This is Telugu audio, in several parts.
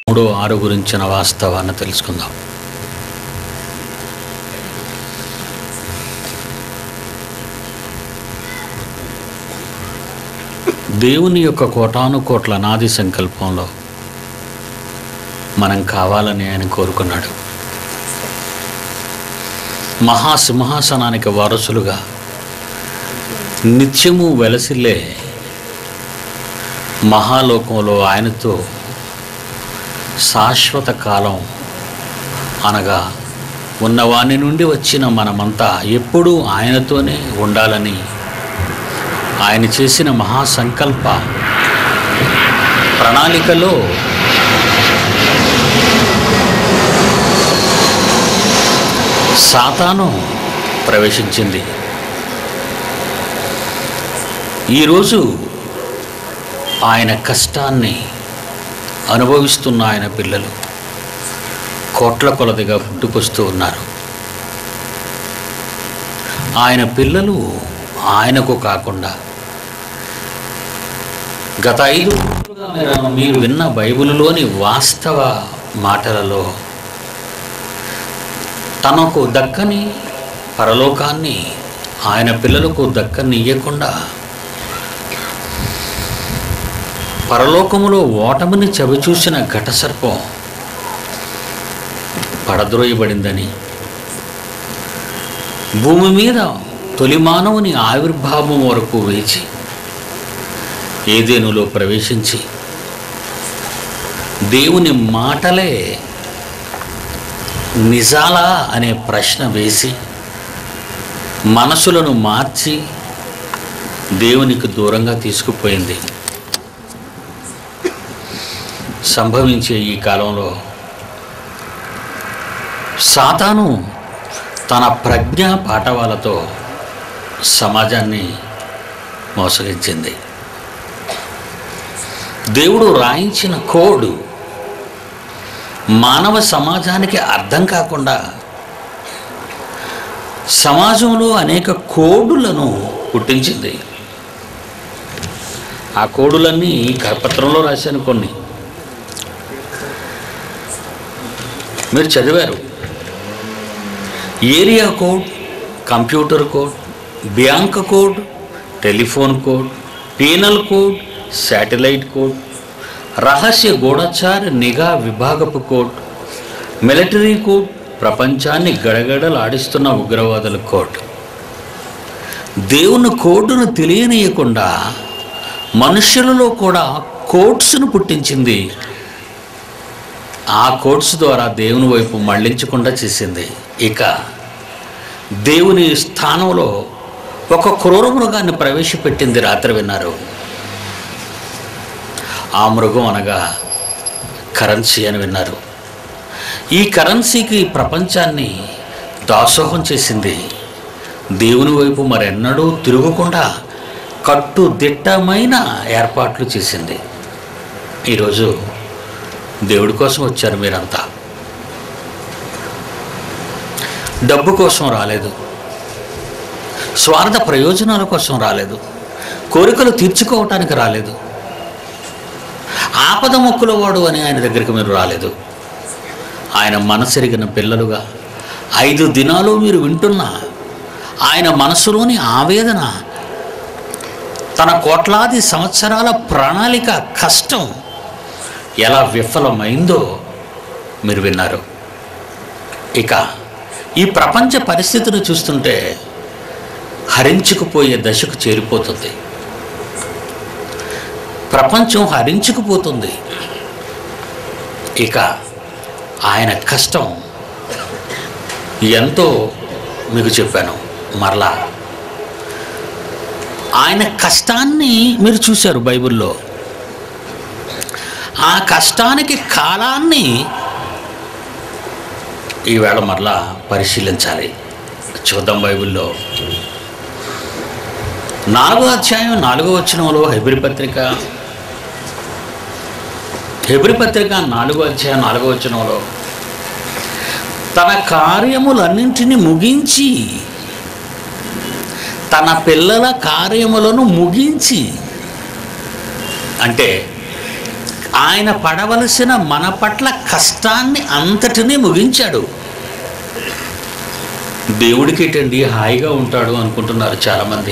మూడు ఆరు గురించిన వాస్తవాన్ని తెలుసుకుందాం దేవుని యొక్క కోటాను కోట్ల అనాది సంకల్పంలో మనం కావాలని ఆయన కోరుకున్నాడు మహాసింహాసనానికి వారసులుగా నిత్యము వెలసిల్లే మహాలోకంలో ఆయనతో శాశ్వత కాలం అనగా ఉన్నవాని నుండి వచ్చిన మనమంతా ఎప్పుడూ ఆయనతోనే ఉండాలని ఆయన చేసిన మహాసంకల్ప ప్రణాళికలో సాతాను ప్రవేశించింది ఈరోజు ఆయన కష్టాన్ని అనుభవిస్తున్న ఆయన పిల్లలు కోట్ల కొలదిగా పుట్టుకొస్తూ ఉన్నారు ఆయన పిల్లలు ఆయనకు కాకుండా గత ఐదు రోజులుగా మీరు- మీరు విన్న బైబిలులోని వాస్తవ మాటలలో తనకు దక్కని పరలోకాన్ని ఆయన పిల్లలకు దక్కనియ్యకుండా పరలోకములో ఓటమిని చవిచూసిన ఘటసర్పం పడద్రోయబడిందని భూమి మీద తొలి మానవుని ఆవిర్భావం వరకు వేచి ఏదేనులో ప్రవేశించి దేవుని మాటలే నిజాలా అనే ప్రశ్న వేసి మనసులను మార్చి దేవునికి దూరంగా తీసుకుపోయింది సంభవించే ఈ కాలంలో సాతాను తన ప్రజ్ఞా పాఠవాలతో సమాజాన్ని మోసగించింది దేవుడు రాయించిన కోడ్ మానవ సమాజానికి అర్థం కాకుండా సమాజంలో అనేక కోడులను పుట్టించింది ఆ కోడులన్నీ ఈ కరపత్రంలో రాశాను కొన్ని మీరు చదివారు area code computer code bank code telephone code penal code satellite code రహస్య గూఢచార నిఘా విభాగపు కోడ్ మిలిటరీ కోడ్ ప్రపంచాన్ని గడగడలాడిస్తున్న ఉగ్రవాదుల కోడ్ దేవుని కోడ్ను తెలియనీయకుండా మనుషులలో కూడా కోడ్స్ను పుట్టించింది ఆ కోడ్స్ ద్వారా దేవుని వైపు మళ్ళించకుండా చేసింది ఇక దేవుని స్థానంలో ఒక క్రూర మృగాన్ని ప్రవేశపెట్టింది రాత్రి విన్నారు ఆ మృగం అనగా కరెన్సీ అని విన్నారు ఈ కరెన్సీకి ప్రపంచాన్ని దాసోహం చేసింది దేవుని వైపు మరెన్నడూ తిరగకుండా కట్టుదిట్టమైన ఏర్పాట్లు చేసింది ఈరోజు దేవుడి కోసం వచ్చారు మీరంతా డబ్బు కోసం రాలేదు స్వార్థ ప్రయోజనాల కోసం రాలేదు కోరికలు తీర్చుకోవటానికి రాలేదు ఆపద మొక్కుల వాడు అని ఆయన దగ్గరికి మీరు రాలేదు ఆయన మనసెరిగిన పిల్లలుగా ఐదు దినాలు మీరు వింటున్న ఆయన మనసులోని ఆవేదన తన కోట్లాది సంవత్సరాల ప్రణాళిక కష్టం ఎలా విఫలమైందో మీరు విన్నారు ఇక ఈ ప్రపంచ పరిస్థితిని చూస్తుంటే హరించుకుపోయే దశకు చేరిపోతుంది ప్రపంచం హరించుకుపోతుంది ఇక ఆయన కష్టం ఎంతో మీకు చెప్పాను మరలా ఆయన కష్టాన్ని మీరు చూశారు బైబిల్లో ఆ కష్టానికి కాలాన్ని ఈవేళ మరలా పరిశీలించాలి చూద్దాం బైబిల్లో నాలుగో అధ్యాయం నాలుగో వచనంలో హెబ్రి పత్రిక హెబ్రి పత్రిక నాలుగో అధ్యాయం నాలుగో వచనంలో తన కార్యములన్నింటినీ ముగించి తన పిల్లల కార్యములను ముగించి అంటే ఆయన పడవలసిన మన పట్ల కష్టాన్ని అంతటినీ ముగించాడు దేవుడికి ఏంటండి హాయిగా ఉంటాడు అనుకుంటున్నారు చాలామంది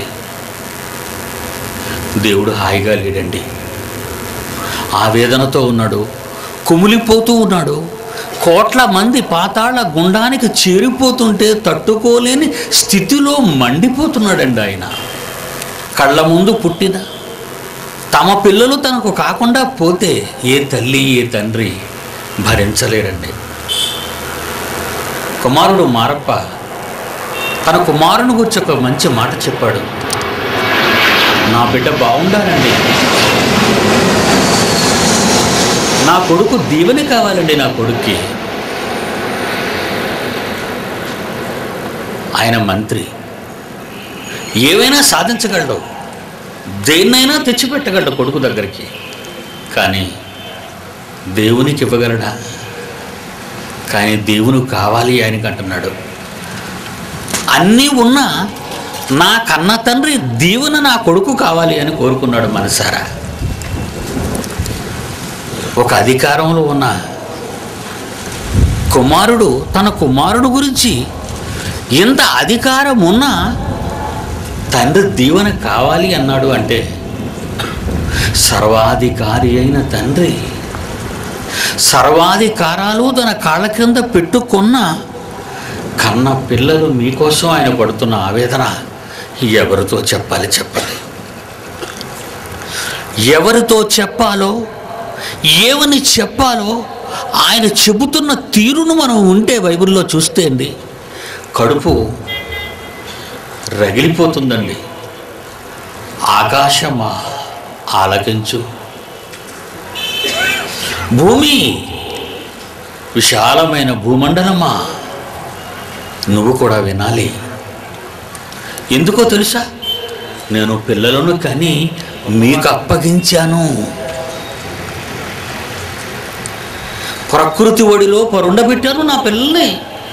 దేవుడు హాయిగా లేడండి ఆవేదనతో ఉన్నాడు కుమిలిపోతూ ఉన్నాడు కోట్ల మంది పాతాళ గుండానికి చేరిపోతుంటే తట్టుకోలేని స్థితిలో మండిపోతున్నాడండి ఆయన కళ్ళ ముందు పుట్టిన తమ పిల్లలు తనకు కాకుండా పోతే ఏ తల్లి ఏ తండ్రి భరించలేడండి కుమారుడు మారప్ప తన కుమారుని గురించి ఒక మంచి మాట చెప్పాడు నా బిడ్డ బాగుండాలండి నా కొడుకు దీవెన కావాలండి నా కొడుక్కి ఆయన మంత్రి ఏవైనా సాధించగలడు దేన్నైనా తెచ్చిపెట్టగలడు కొడుకు దగ్గరికి కానీ దేవునికి ఇవ్వగలడా కానీ దేవుని కావాలి ఆయనకి అంటున్నాడు అన్నీ ఉన్నా నా కన్న తండ్రి దీవెన నా కొడుకు కావాలి అని కోరుకున్నాడు మనసారా ఒక అధికారంలో ఉన్న కుమారుడు తన కుమారుడు గురించి ఇంత అధికారం ఉన్నా తండ్రి దీవెన కావాలి అన్నాడు అంటే సర్వాధికారి అయిన తండ్రి సర్వాధికారాలు తన కాళ్ళ కింద పెట్టుకున్న కన్న పిల్లలు మీకోసం ఆయన పడుతున్న ఆవేదన ఎవరితో చెప్పాలి చెప్పాలి ఎవరితో చెప్పాలో ఏమని చెప్పాలో ఆయన చెబుతున్న తీరును మనం ఉంటే బైబిల్లో చూస్తే అండి కడుపు రగిలిపోతుందండి ఆకాశమా ఆలకించు భూమి విశాలమైన భూమండలమా నువ్వు కూడా వినాలి ఎందుకో తెలుసా నేను పిల్లలను కని మీకు అప్పగించాను ప్రకృతి ఒడిలో పరుండబెట్టాను నా పిల్లల్ని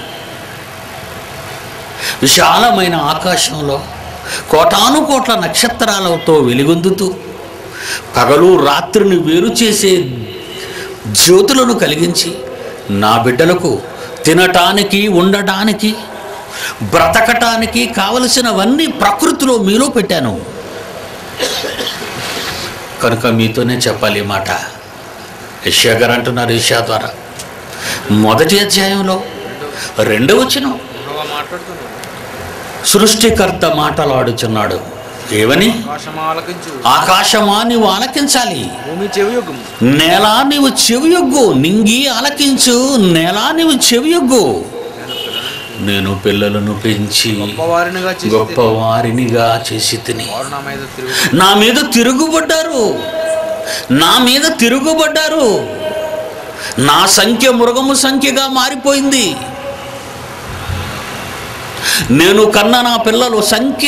విశాలమైన ఆకాశంలో కోటాను కోట్ల నక్షత్రాలతో వెలుగొందుతూ పగలు రాత్రిని వేరు చేసే జ్యోతులను కలిగించి నా బిడ్డలకు తినటానికి ఉండటానికి బ్రతకటానికి కావలసినవన్నీ ప్రకృతిలో మీలో పెట్టాను కనుక మీతోనే చెప్పాలి ఈ మాట యష్యా గారు అంటున్నారు యష్యా ద్వారా మొదటి అధ్యాయంలో రెండవ వచనం యెహోవా మాట్లాడుతున్నాడు సృష్టికర్త మాటలాడుచున్నాడు ఏవని ఆకాశం ఆలకించు ఆకాశమా నీవు ఆలకించాలి భూమి చెవియొగ్గము నేల నీవు చెవియొగ్గు నింగి ఆలకించు నేల నీవు చెవియొగ్గు నేను పిల్లలను పెంచి గొప్పవారినిగా చేసి గొప్పవారినిగా చేసి తిని వారు నా మీద తిరుగు నా మీద తిరుగుబడ్డారు నా మీద తిరుగుబడ్డారు నా సంఖ్య మృగము సంఖ్యగా మారిపోయింది నేను కన్న నా పిల్లలు సంఖ్య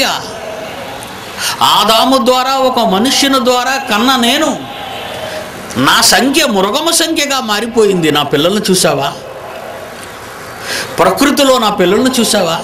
ఆదాము ద్వారా ఒక మనుష్యుని ద్వారా కన్న నేను నా సంఖ్య మృగము సంఖ్యగా మారిపోయింది నా పిల్లల్ని చూసావా ప్రకృతిలో నా పిల్లల్ని చూసావా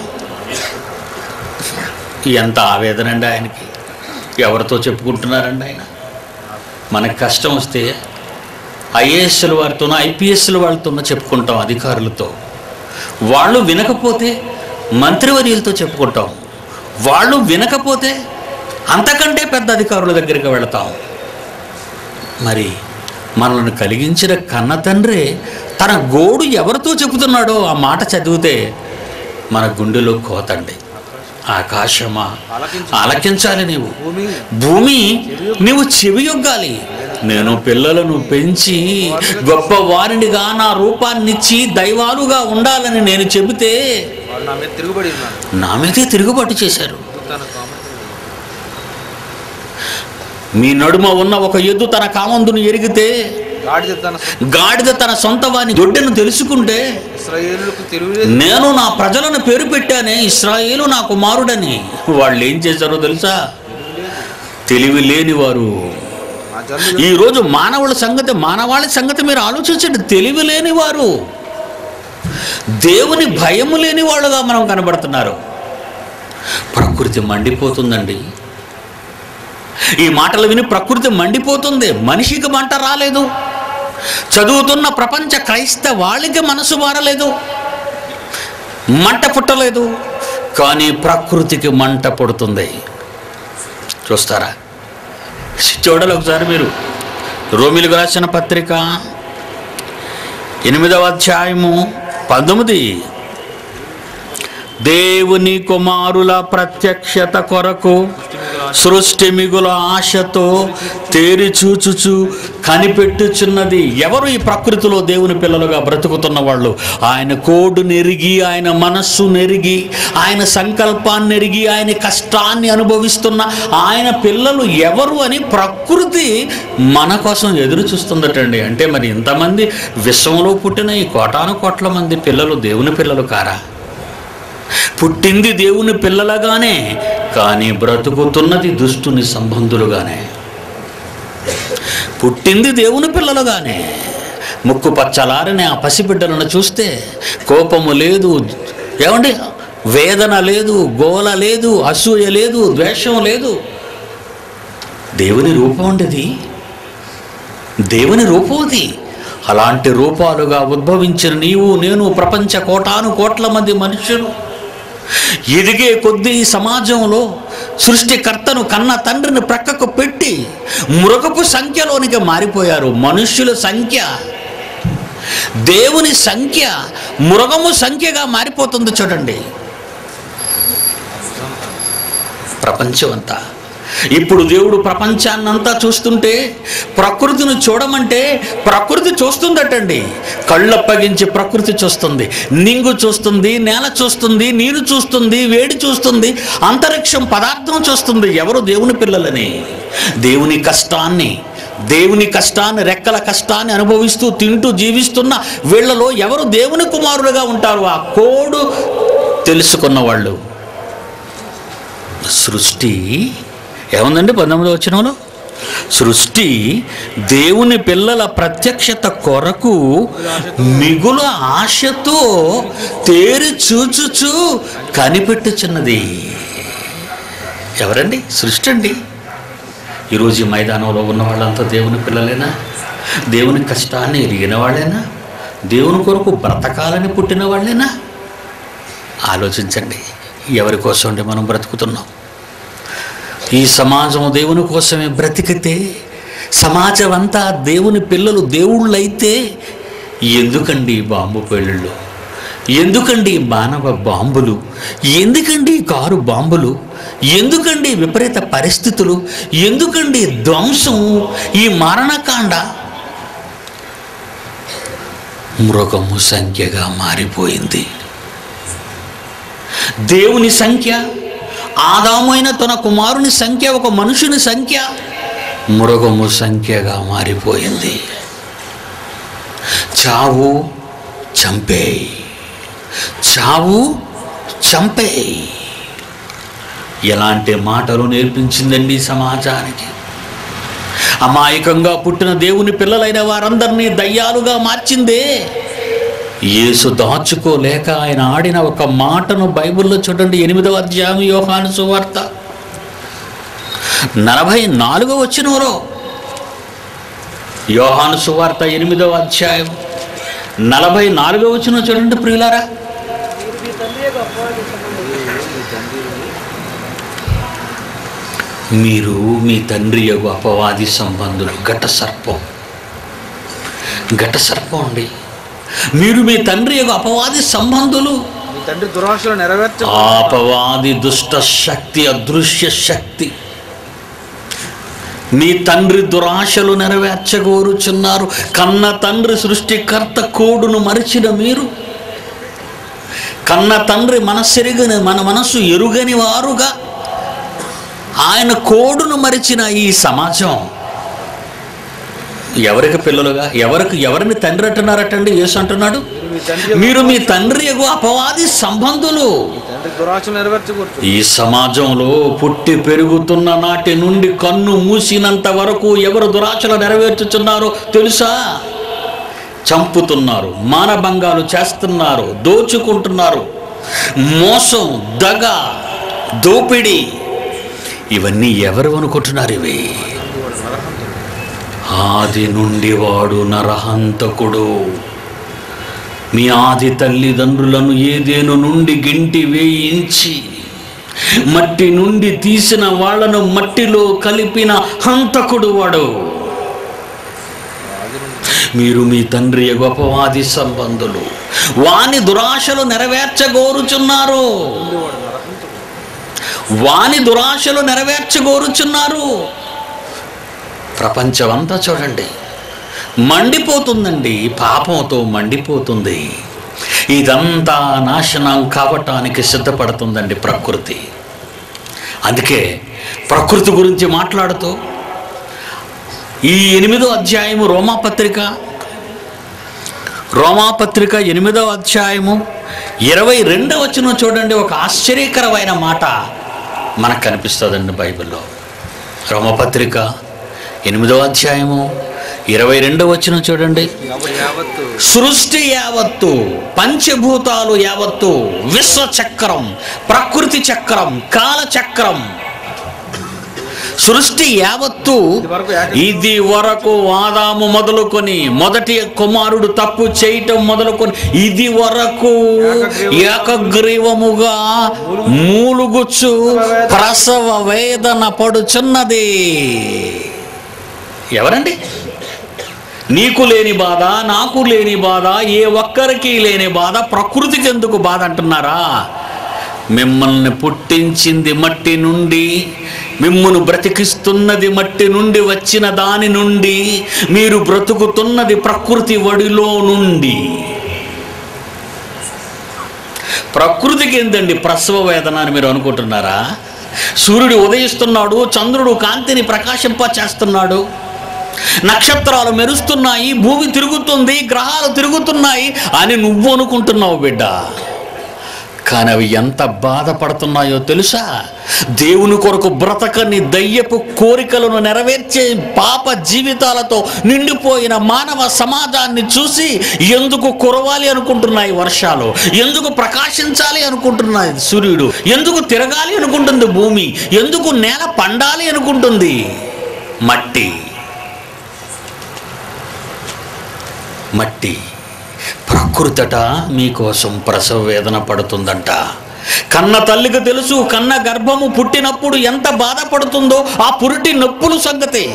ఎంత ఆవేదన అండి ఆయనకి ఎవరితో చెప్పుకుంటున్నారండి ఆయన మనకి కష్టం వస్తే ఐఏఎస్ల వారితోనో ఐపీఎస్ల వాళ్ళతోనో చెప్పుకుంటాం అధికారులతో వాళ్ళు వినకపోతే మంత్రివర్యులతో చెప్పుకుంటాం వాళ్ళు వినకపోతే అంతకంటే పెద్ద అధికారుల దగ్గరికి వెళతాం మరి మనల్ని కలిగించిన కన్న తండ్రి తన గోడు ఎవరితో చెబుతున్నాడో ఆ మాట చదివితే మన గుండెలో కోతండి ఆకాశమా ఆలకించు ఆలకించాలి నీవు భూమి భూమి నీవు చెవియొగ్గాలి నేను పిల్లలను పెంచి గొప్ప వారినిగా నా రూపాన్నిచ్చి దైవాలుగా ఉండాలని నేను చెబితే వారు నా మీద తిరుగుబడి ఉన్నారు నా మీదే తిరుగుబాటు చేశారు తన కామం మీ నడుమ ఉన్న ఒక ఎద్దు తన కామందును ఎరిగితే గాడిద తన సొంత గాడిద తన సొంత వాని దొడ్డెను తెలుసుకుంటే ఇస్రాయేలులకు తిరుగులేదు నేను నా ప్రజలను పేరు పెట్టానే ఇస్రాయేలు నా కుమారుడని వాళ్ళు ఏం చేశారో తెలుసా తెలివి లేని వారు నా జన్లు ఈరోజు మానవుల సంగతి మానవాళి సంగతి మీరు ఆలోచించండి తెలివి లేని వారు దేవుని భయము లేని వాళ్ళుగా మనం కనబడుతున్నారు ప్రకృతి మండిపోతుందండి ఈ మాటలు విని ప్రకృతి మండిపోతుంది మనిషికి మంట రాలేదు చదువుతున్న ప్రపంచ క్రైస్తవాళ్ళకి మనసు మారలేదు మంట పుట్టలేదు కానీ ప్రకృతికి మంట పుడుతుంది చూస్తారా చూడాలి ఒకసారి మీరు రోమిలకు రాసిన పత్రిక ఎనిమిదవ అధ్యాయము పంతొమ్మిది దేవుని కుమారుల ప్రత్యక్షత కొరకు సృష్టి మిగుల ఆశతో తేరి చూచుచు కనిపెట్టుచున్నది ఎవరు ఈ ప్రకృతిలో దేవుని పిల్లలుగా బ్రతుకుతున్న వాళ్ళు ఆయన కోడు నెరిగి ఆయన మనస్సు నెరిగి ఆయన సంకల్పాన్ని ఎరిగి ఆయన కష్టాన్ని అనుభవిస్తున్న ఆయన పిల్లలు ఎవరు అని ప్రకృతి మన కోసం ఎదురు చూస్తుందటండి అంటే మరి ఇంతమంది విశ్వంలో పుట్టిన ఈ కోటాను కోట్ల మంది పిల్లలు దేవుని పిల్లలు కారా పుట్టింది దేవుని పిల్లలగానే కానీ బ్రతుకుతున్నది దుష్టుని సంబంధులుగానే పుట్టింది దేవుని పిల్లలుగానే ముక్కు పచ్చలారని ఆ పసిబిడ్డలను చూస్తే కోపము లేదు ఏమండి వేదన లేదు గోల లేదు అసూయ లేదు ద్వేషం లేదు దేవుని రూపం ఉండేది దేవుని రూపం అది అలాంటి రూపాలుగా ఉద్భవించిన నీవు నేను ప్రపంచ కోటాను కోట్ల మంది మనుషులు ఎదిగే కొద్దీ ఈ సమాజంలో సృష్టికర్తను కన్న తండ్రిని ప్రక్కకు పెట్టి మృగపు సంఖ్యలోనికి మారిపోయారు మనుష్యుల సంఖ్య దేవుని సంఖ్య మృగము సంఖ్యగా మారిపోతుంది చూడండి ప్రపంచం అంతా ఇప్పుడు దేవుడు ప్రపంచాన్నంతా చూస్తుంటే ప్రకృతిని చూడమంటే ప్రకృతి చూస్తుందటండి కళ్ళప్పగించి ప్రకృతి చూస్తుంది నింగు చూస్తుంది నేల చూస్తుంది నీరు చూస్తుంది వేడి చూస్తుంది అంతరిక్షం పదార్థం చూస్తుంది ఎవరు దేవుని పిల్లలని దేవుని కష్టాన్ని దేవుని కష్టాన్ని రెక్కల కష్టాన్ని అనుభవిస్తూ తింటూ జీవిస్తున్న వీళ్ళలో ఎవరు దేవుని కుమారులుగా ఉంటారు ఆ కోడు తెలుసుకున్న వాళ్ళు సృష్టి ఏముందండి పంతొమ్మిది వచ్చినంలో సృష్టి దేవుని పిల్లల ప్రత్యక్షత కొరకు మిగుల ఆశతో తేరి చూచుచు కనిపెట్టుచున్నది ఎవరండి సృష్టి అండి ఈరోజు ఈ మైదానంలో ఉన్న వాళ్ళంతా దేవుని పిల్లలేనా దేవుని కష్టాన్ని ఎరిగిన వాళ్ళేనా దేవుని కొరకు బ్రతకాలని పుట్టిన వాళ్ళేనా ఆలోచించండి ఎవరి కోసం అండి మనం బ్రతుకుతున్నాం ఈ సమాజం దేవుని కోసమే బ్రతికితే సమాజం అంతా దేవుని పిల్లలు దేవుళ్ళైతే ఎందుకండి ఈ బాంబు పెళ్ళిళ్ళు ఎందుకండి ఈ మానవ బాంబులు ఎందుకండి ఈ కారు బాంబులు ఎందుకండి ఈ విపరీత పరిస్థితులు ఎందుకండి ఈ ధ్వంసం ఈ మరణకాండ మృగము సంఖ్యగా మారిపోయింది దేవుని సంఖ్య ఆదామైన తన కుమారుని సంఖ్య ఒక మనుషుని సంఖ్య మృగము సంఖ్యగా మారిపోయింది చావు చంపేయి చావు చంపేయి ఎలాంటి మాటలు నేర్పించిందండి ఈ సమాజానికి అమాయకంగా పుట్టిన దేవుని పిల్లలైన వారందరినీ దయ్యాలుగా మార్చిందే యేసు దాచుకోలేక ఆయన ఆడిన ఒక మాటను బైబిల్లో చూడండి ఎనిమిదవ అధ్యాయం యోహాను సువార్త నలభై నాలుగో వచ్చినవరో యోహాను సువార్త ఎనిమిదవ అధ్యాయం నలభై నాలుగో వచ్చిన చూడండి ప్రియులారా మీరు మీ తండ్రి యొక్క అపవాది సంబంధులు ఘట సర్పం ఘట సర్పం అండి మీరు మీ తండ్రి యొక్క అపవాది సంబంధులు మీ తండ్రి దురాశలు నెరవేర్చ ఆ అపవాది దుష్ట శక్తి అదృశ్య శక్తి మీ తండ్రి దురాశలు నెరవేర్చగోరుచున్నారు కన్న తండ్రి సృష్టికర్త కోడును మరిచిన మీరు కన్న తండ్రి మనస్సెరిగని మన మనస్సు ఎరుగని వారుగా ఆయన కోడును మరిచిన ఈ సమాజం ఎవరికి పిల్లలుగా ఎవరికి ఎవరిని తండ్రి అంటున్నారటండి యేసు అంటున్నాడు మీరు మీ తండ్రి మీరు మీ తండ్రి యొక్క అపవాది సంబంధులు మీ తండ్రి దురాశలు నెరవేర్చకూడదు ఈ సమాజంలో పుట్టి పెరుగుతున్న నాటి నుండి కన్ను మూసినంత వరకు ఎవరు దురాశలు నెరవేర్చుచున్నారో తెలుసా చంపుతున్నారు మానభంగాలు చేస్తున్నారు దోచుకుంటున్నారు మోసం దగ దోపిడీ ఇవన్నీ ఎవరు అనుకుంటున్నారు ఇవి ఆది నుండి వాడు నరహంతకుడు మీ ఆది తల్లిదండ్రులను ఏదేను నుండి గింటి వేయించి మట్టి నుండి తీసిన వాళ్ళను మట్టిలో కలిపిన హంతకుడు వాడు మీరు మీ తండ్రి గొప్పవాది సంబంధులు వాని దురాశలు నెరవేర్చగోరుచున్నారు వాని దురాశలు నెరవేర్చగోరుచున్నారు ప్రపంచమంతా చూడండి మండిపోతుందండి పాపంతో మండిపోతుంది ఇదంతా నాశనం కావటానికి సిద్ధపడుతుందండి ప్రకృతి అందుకే ప్రకృతి గురించి మాట్లాడుతూ ఈ ఎనిమిదో అధ్యాయము రోమాపత్రిక రోమాపత్రిక ఎనిమిదవ అధ్యాయము ఇరవై రెండవ వచనం చూడండి ఒక ఆశ్చర్యకరమైన మాట మనకు కనిపిస్తుందండి బైబిల్లో రోమపత్రిక ఎనిమిదవ అధ్యాయము ఇరవై రెండవ వచనం చూడండి కాబట్టి యావత్తు సృష్టి యావత్తు పంచభూతాలు యావత్తు విశ్వ చక్రం ప్రకృతి చక్రం కాల చక్రం సృష్టి యావత్తు ఇది వరకు ఏక- ఇది వరకు ఆదాము మొదలుకొని మొదటి కుమారుడు తప్పు చేయటం మొదలుకొని ఇది వరకు ఏకగ్రీవముగా మూలుగుచ్చు ప్రసవ వేదన పడుచున్నది ఎవరండి నీకు లేని బాధ నాకు లేని బాధ ఏ ఒక్కరికి లేని బాధ ప్రకృతికి ఎందుకు బాధ అంటున్నారా మిమ్మల్ని పుట్టించింది మట్టి నుండి మిమ్మల్ని బ్రతికిస్తున్నది మట్టి నుండి వచ్చిన దాని నుండి మీరు బ్రతుకుతున్నది ప్రకృతి వడిలో నుండి ప్రకృతికి ఏందండి ప్రసవ వేదన అని మీరు అనుకుంటున్నారా సూర్యుడు ఉదయిస్తున్నాడు చంద్రుడు కాంతిని ప్రకాశింప చేస్తున్నాడు నక్షత్రాలు మెరుస్తున్నాయి భూమి తిరుగుతుంది గ్రహాలు తిరుగుతున్నాయి అని నువ్వు అనుకుంటున్నావు బిడ్డ కానీ అవి ఎంత బాధపడుతున్నాయో తెలుసా దేవుని కొరకు బ్రతకని దయ్యపు కోరికలను నెరవేర్చే పాప జీవితాలతో నిండిపోయిన మానవ సమాజాన్ని చూసి ఎందుకు కురవాలి అనుకుంటున్నాయి వర్షాలు ఎందుకు ప్రకాశించాలి అనుకుంటున్నాయి సూర్యుడు ఎందుకు తిరగాలి అనుకుంటుంది భూమి ఎందుకు నేల పండాలి అనుకుంటుంది మట్టి మట్టి ప్రకృతట మీకోసం ప్రసవ వేదన పడుతుందంట కన్న తల్లికి తెలుసు కన్న గర్భము పుట్టినప్పుడు ఎంత బాధపడుతుందో ఆ పురిటి నొప్పులు సంగతి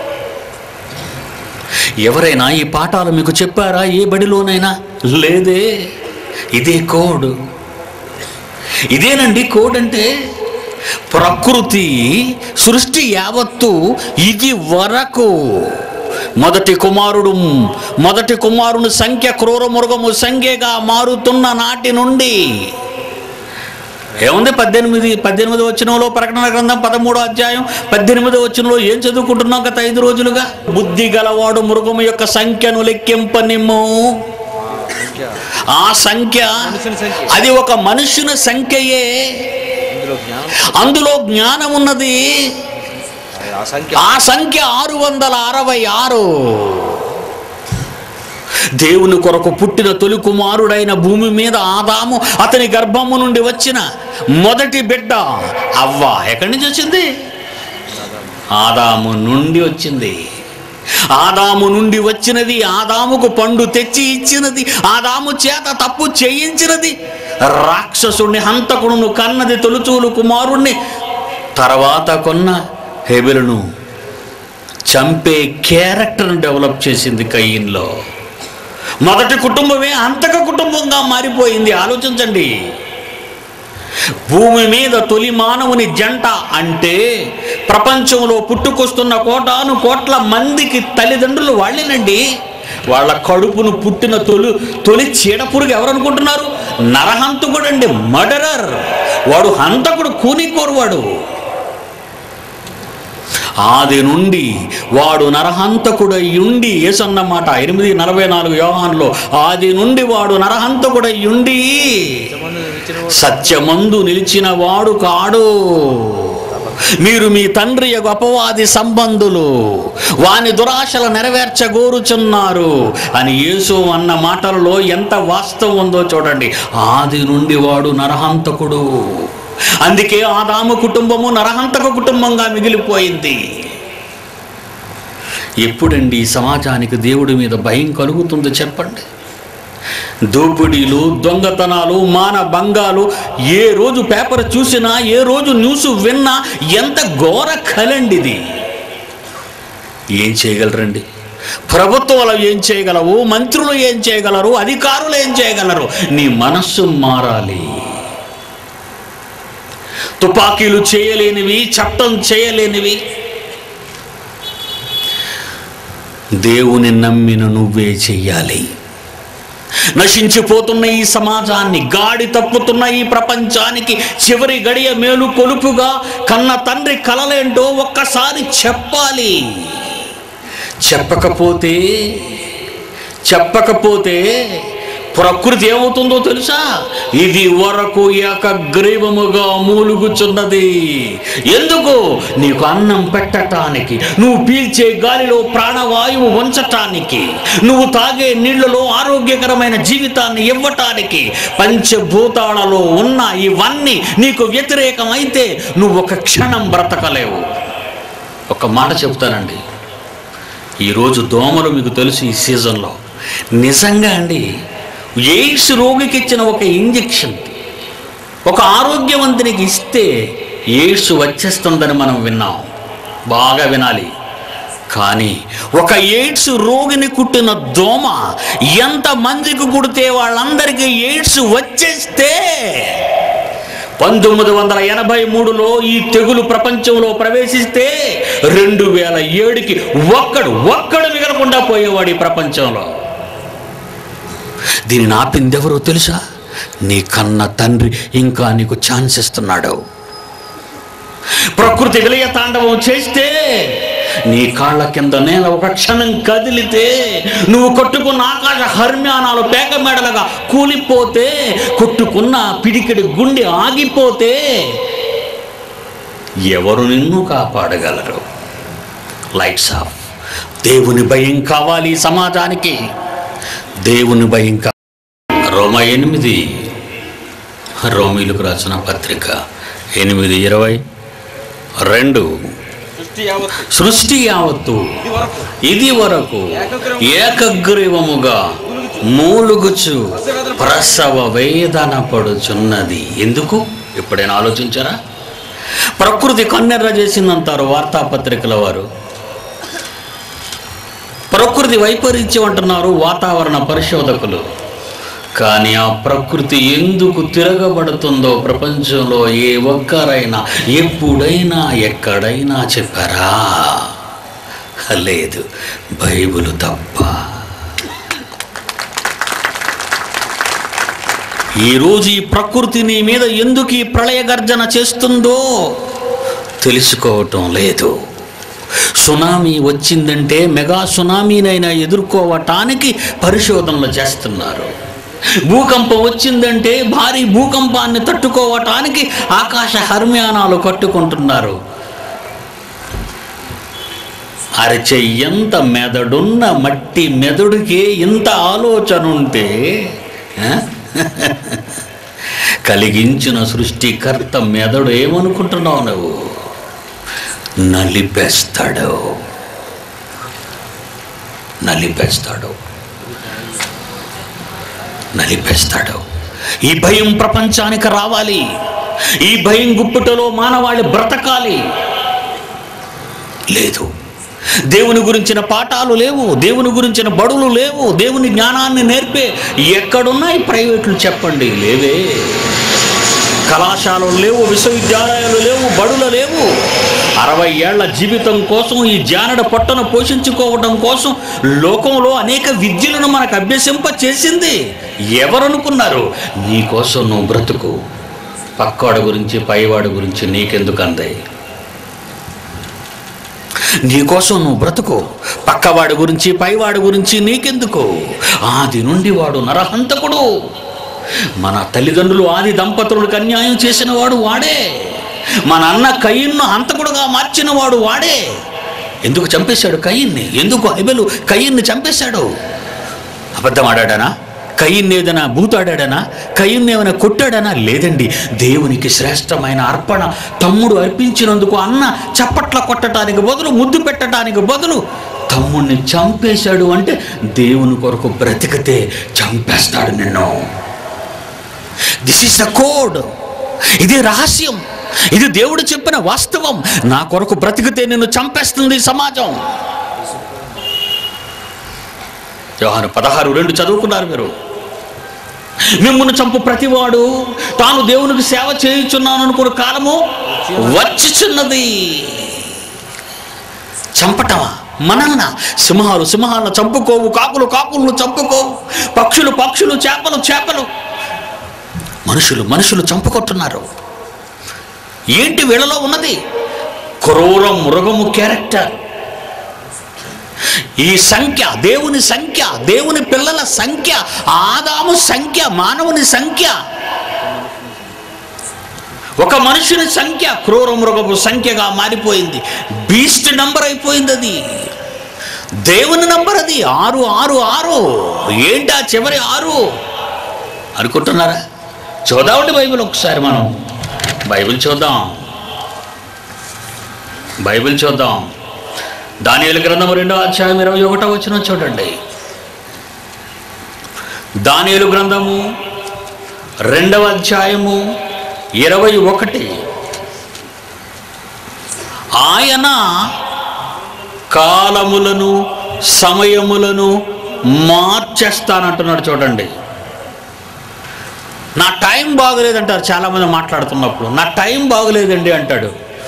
ఎవరైనా ఈ పాఠాలు మీకు చెప్పారా ఏ బడిలోనైనా లేదే ఇదే కోడ్ ఇదేనండి కోడ్ అంటే ప్రకృతి సృష్టి యావత్తు ఇది వరకు మొదటి కుమారుడు మొదటి కుమారుని సంఖ్య క్రూర మృగము సంఖ్యగా మారుతున్న నాటి నుండి ఏముంది పద్దెనిమిది పద్దెనిమిది వచ్చినంలో ప్రకటన గ్రంథం పదమూడో అధ్యాయం పద్దెనిమిది వచ్చినలో ఏం చదువుకుంటున్నాం గత ఐదు రోజులుగా బుద్ధి గలవాడు మృగము యొక్క సంఖ్యను లెక్కింపనిమ్ము సంఖ్య ఆ సంఖ్య మనుషుని సంఖ్య అది ఒక మనుషుని సంఖ్యయే ఇందులో జ్ఞానం అందులో జ్ఞానం ఉన్నది ఆ సంఖ్య ఆ సంఖ్య ఆరు వందల అరవై ఆరు దేవుని కొరకు పుట్టిన తొలి కుమారుడైన భూమి మీద ఆదాము అతని గర్భము నుండి వచ్చిన మొదటి బిడ్డ అవ్వ ఎక్కడి నుంచి వచ్చింది ఆదాము నుండి వచ్చింది ఆదాము నుండి వచ్చినది ఆదాముకు పండు తెచ్చి ఇచ్చినది ఆదాము చేత తప్పు చేయించినది రాక్షసుడిని హంతకుడును కన్నది తొలుచూలు కుమారుణ్ణి తర్వాత కొన్న హెబెలును చంపే క్యారెక్టర్ని డెవలప్ చేసింది కయ్యిన్లో మొదటి కుటుంబమే అంతక కుటుంబంగా మారిపోయింది ఆలోచించండి భూమి మీద తొలి మానవుని జంట అంటే ప్రపంచంలో పుట్టుకొస్తున్న కోటాను కోట్ల మందికి తల్లిదండ్రులు వాళ్ళేనండి వాళ్ళ కడుపును పుట్టిన తొలి తొలి చీడపురుగు ఎవరు అనుకుంటున్నారు నరహంతకుడు అండి మర్డరర్ వాడు హంతకుడు కూనికోరువాడు ఆది నుండి వాడు నరహంతకుడై ఉండి యేసన్నమాట ఎనిమిది నలభై నాలుగు యోహాన్లో ఆది నుండి వాడు నరహంతకుడై ఉండి సంబంధం ఇచ్చిన వాడు సత్యమందు నిలిచిన వాడు కాడు మీరు మీ తండ్రి యొక్క అపవాది సంబంధులు వాని దురాశలు నెరవేర్చగోరుచున్నారు అని యేసు అన్న మాటలలో ఎంత వాస్తవం ఉందో చూడండి ఆది నుండి వాడు నరహంతకుడు అందుకే ఆదాము కుటుంబము నరహంతక కుటుంబంగా మిగిలిపోయింది ఎప్పుడండి ఈ సమాజానికి దేవుడి మీద భయం కలుగుతుందో చెప్పండి దోపిడీలు దొంగతనాలు మాన భంగాలు ఏ రోజు పేపర్ చూసినా ఏ రోజు న్యూస్ విన్నా ఎంత ఘోర కలండిది ఏం చేయగలరండి ప్రభుత్వాలు ఏం చేయగలవు మంత్రులు ఏం చేయగలరు అధికారులు ఏం చేయగలరు నీ మనస్సు మారాలి తుపాకీలు చేయలేనివి చట్టం చేయలేనివి దేవుని నమ్మిన నువ్వే చెయ్యాలి నశించిపోతున్న ఈ సమాజాన్ని గాడి తప్పుతున్న ఈ ప్రపంచానికి చివరి గడియ మేలు కొలుపుగా కన్న తండ్రి కలలేంటో ఒక్కసారి చెప్పాలి చెప్పకపోతే చెప్పకపోతే ప్రకృతి ఏమవుతుందో తెలుసా ఇది వరకు ఏకగ్రీవముగా మూలుగుచున్నది ఎందుకు నీకు అన్నం పెట్టటానికి నువ్వు పీల్చే గాలిలో ప్రాణవాయువు ఉంచటానికి నువ్వు తాగే నీళ్లలో ఆరోగ్యకరమైన జీవితాన్ని ఇవ్వటానికి పంచభూతాలలో ఉన్న ఇవన్నీ నీకు వ్యతిరేకమైతే నువ్వు ఒక క్షణం బ్రతకలేవు ఒక మాట చెప్తానండి ఈరోజు దోమలు మీకు తెలుసు ఈ సీజన్లో నిజంగా అండి ఎయిడ్స్ రోగికి ఇచ్చిన ఒక ఇంజెక్షన్ ఒక ఆరోగ్యవంతునికి ఇస్తే ఎయిడ్స్ వచ్చేస్తుందని మనం విన్నాం బాగా వినాలి కానీ ఒక ఎయిడ్స్ రోగిని కుట్టిన దోమ ఎంత మందికి కుడితే వాళ్ళందరికీ ఎయిడ్స్ వచ్చేస్తే పంతొమ్మిది వందల ఎనభై మూడులో ఈ తెగులు ప్రపంచంలో ప్రవేశిస్తే రెండు వేల ఏడుకి ఒక్కడు ఒక్కడు మిగలకుండా పోయేవాడు ఈ ప్రపంచంలో దీనిని ఆపిందెవరో తెలుసా నీ కన్న తండ్రి ఇంకా నీకు ఛాన్స్ ఇస్తున్నాడు ప్రకృతి విలయ తాండవం చేస్తే నీ కాళ్ళ కింద నేల ఒక క్షణం కదిలితే నువ్వు కొట్టుకున్న ఆకాశ హర్మ్యానాలు పేక మెడలుగా కూలిపోతే కొట్టుకున్న పిడికిడి గుండె ఆగిపోతే ఎవరు నిన్ను కాపాడగలరు లైట్స్ ఆఫ్ దేవుని భయం కావాలి ఈ సమాజానికి దేవుని భయం కా రోమ ఎనిమిది రోమిలకు రాసిన పత్రిక ఎనిమిది ఇరవై రెండు సృష్టి యావత్తు సృష్టి యావత్తు ఇది వరకు ఇది వరకు ఏకగ్రీవముగా మూలుగుచు ప్రసవ వేదన పడుచున్నది ఎందుకు ఎప్పుడైనా ఆలోచించారా ప్రకృతి కన్నెర్ర చేసిందంటారు వార్తాపత్రికల వారు ప్రకృతి వైపరీత్యం అంటున్నారు వాతావరణ పరిశోధకులు కానీ ఆ ప్రకృతి ఎందుకు తిరగబడుతుందో ప్రపంచంలో ఏ ఒక్కరైనా ఎప్పుడైనా ఎక్కడైనా చెప్పారా లేదు బైబిల్ తప్ప ఈరోజు ఈ ప్రకృతి నీ మీద ఎందుకు ఈ ప్రళయ గర్జన చేస్తుందో తెలుసుకోవటం లేదు సునామీ వచ్చిందంటే మెగా సునామీనైనా ఎదుర్కోవటానికి పరిశోధనలు చేస్తున్నారు భూకంపం వచ్చిందంటే భారీ భూకంపాన్ని తట్టుకోవటానికి ఆకాశ హర్మ్యానాలు కట్టుకుంటున్నారు అరచే ఎంత మెదడున్న మట్టి మెదడుకి ఇంత ఆలోచన ఉంటే ఆ? కలిగించిన సృష్టికర్త మెదడు ఏమనుకుంటున్నావు నువ్వు నలిపేస్తాడు నలిపేస్తాడు నలిపేస్తాడు ఈ భయం ప్రపంచానికి రావాలి ఈ భయం గుప్పుటలో మానవాళి బ్రతకాలి లేదు దేవుని గురించిన పాఠాలు లేవు దేవుని గురించిన బడులు లేవు దేవుని జ్ఞానాన్ని నేర్పే ఎక్కడున్నాయి ప్రైవేట్లు చెప్పండి లేవే కళాశాలలు లేవు విశ్వవిద్యాలయాలు లేవు బడులు లేవు అరవై ఏళ్ల జీవితం కోసం ఈ జానడ పొట్టను పోషించుకోవడం కోసం లోకంలో అనేక విద్యలను మనకు అభ్యసింప చేసింది ఎవరనుకున్నారు నీ కోసం నువ్వు బ్రతుకు పక్కవాడి గురించి పైవాడి గురించి నీకెందుకు అందాయి నీకోసం నువ్వు బ్రతుకు పక్కవాడి గురించి పైవాడి గురించి నీకెందుకు ఆది నుండి వాడు నరహంతకుడు మన తల్లిదండ్రులు ఆది దంపతులకు అన్యాయం చేసిన వాడు వాడే మన అన్న కయ్యన్ను హంతకుడుగా మార్చిన వాడు వాడే ఎందుకు చంపేశాడు కయ్యన్ని ఎందుకు హైబెలు కయ్యన్ని చంపేశాడు అబద్ధం ఆడాడనా కయ్యన్ని ఏదైనా బూతాడాడనా కయ్యన్ని ఏమైనా కొట్టాడనా లేదండి దేవునికి శ్రేష్టమైన అర్పణ తమ్ముడు అర్పించినందుకు అన్న చప్పట్ల కొట్టడానికి బదులు ముద్దు పెట్టడానికి బదులు తమ్ముడిని చంపేశాడు అంటే దేవుని కొరకు బ్రతికితే చంపేస్తాడు నిన్ను దిస్ ఈస్ ద కోడ్ ఇది రహస్యం ఇది దేవుడు చెప్పిన వాస్తవం నా కొరకు బ్రతికితే నిన్ను చంపేస్తుంది ఈ సమాజం యోహాను పదహారు రెండు చదువుకున్నారు మీరు మిమ్మల్ని చంపు ప్రతివాడు తాను దేవునికి సేవ చేయుచున్నాను అనుకున్న కాలము వచ్చిచున్నది చంపటమా మనల్న సింహాలు సింహాలను చంపుకోవు కాకులు కాకులను చంపుకోవు పక్షులు పక్షులు చేపలు చేపలు మనుషులు మనుషులు చంపుకుంటున్నారు ఏంటి వీళ్ళలో ఉన్నది క్రూర మృగము క్యారెక్టర్ ఈ సంఖ్య దేవుని సంఖ్య దేవుని పిల్లల సంఖ్య ఆదాము సంఖ్య మానవుని సంఖ్య ఒక మనుషుని సంఖ్య క్రూర మృగపు సంఖ్యగా మారిపోయింది బీస్ట్ నంబర్ అయిపోయింది అది దేవుని నంబర్ అది ఆరు ఆరు ఆరు ఏంటి ఆ చివరి ఆరు అనుకుంటున్నారా చూద్దామండి బైబిల్ ఒకసారి మనం బైబిల్ చూద్దాం బైబిల్ చూద్దాం దానియేలు గ్రంథం రెండో అధ్యాయం ఇరవై ఒకటో వచ్చిన చూడండి దానియేలు గ్రంథము రెండవ అధ్యాయము ఇరవై ఒకటి ఆయన కాలములను సమయములను మార్చేస్తానంటున్నాడు చూడండి నా టైం బాగలేదంటారు చాలామంది మాట్లాడుతున్నప్పుడు నా టైం బాగలేదండి అంటాడు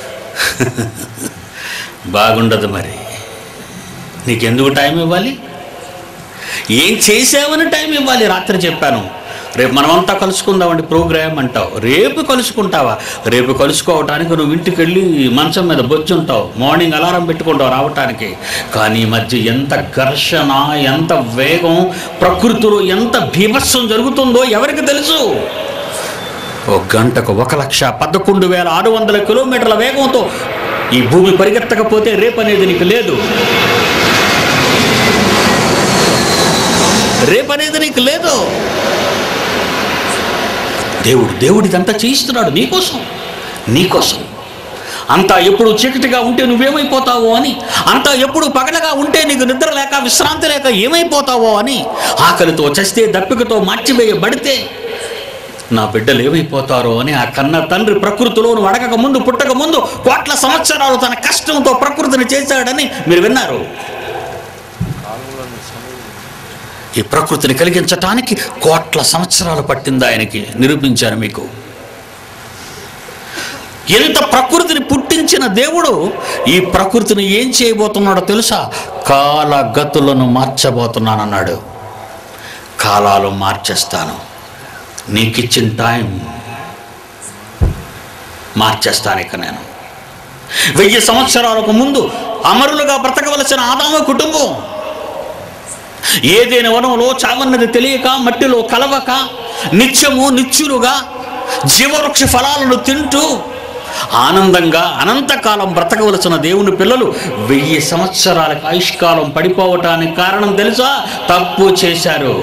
బాగుండదు మరి నీకెందుకు టైం ఇవ్వాలి ఏం చేసావని టైం ఇవ్వాలి రాత్రి చెప్పాను రేపు మనమంతా కలుసుకుందామండి ప్రోగ్రామ్ అంటావు రేపు కలుసుకుంటావా రేపు కలుసుకోవటానికి నువ్వు ఇంటికి వెళ్ళి మంచం మీద బొచ్చుంటావు మార్నింగ్ అలారం పెట్టుకుంటావు రావటానికి కానీ ఈ మధ్య ఎంత ఘర్షణ ఎంత వేగం ప్రకృతిలో ఎంత భీభత్సం జరుగుతుందో ఎవరికి తెలుసు ఒక గంటకు ఒక లక్ష పదకొండు వేల ఆరు వందల కిలోమీటర్ల వేగంతో ఈ భూమి పరిగెత్తకపోతే రేపు అనేది నీకు లేదు రేపు అనేది నీకు లేదు దేవుడు దేవుడు ఇదంతా చేయిస్తున్నాడు నీకోసం నీకోసం అంతా ఎప్పుడు చీకటిగా ఉంటే నువ్వేమైపోతావో అని అంతా ఎప్పుడు పగలగా ఉంటే నీకు నిద్ర లేక విశ్రాంతి లేక ఏమైపోతావో అని ఆకలితో చస్తే దప్పికతో మార్చివేయబడితే నా బిడ్డలు ఏమైపోతారో అని ఆ కన్న తండ్రి ప్రకృతిలో నువ్వు అడగక ముందు పుట్టక ముందు కోట్ల సంవత్సరాలు తన కష్టంతో ప్రకృతిని చేశాడని మీరు విన్నారు కాలంలోని సమయం ఈ ప్రకృతిని కలిగించటానికి కోట్ల సంవత్సరాలు పట్టింది ఆయనకి నిరూపించాను మీకు ఎంత ప్రకృతిని పుట్టించిన దేవుడు ఈ ప్రకృతిని ఏం చేయబోతున్నాడో తెలుసా కాలగతులను మార్చబోతున్నానన్నాడు కాలాలు మార్చేస్తాను నీకు ఇచ్చిన టైం మార్చేస్తాను ఇక నేను వెయ్యి సంవత్సరాలకు ముందు అమరులుగా బ్రతకవలసిన ఆదామ కుటుంబం ఏదైనా వనంలో చావన్నది తెలియక మట్టిలో కలవక నిత్యము నిత్యులుగా జీవవృక్ష ఫలాలను తింటూ ఆనందంగా అనంతకాలం బ్రతకవలసిన దేవుని పిల్లలు వెయ్యి సంవత్సరాలకు ఆయుష్కాలం పడిపోవటానికి కారణం తెలుసా తప్పు చేశారు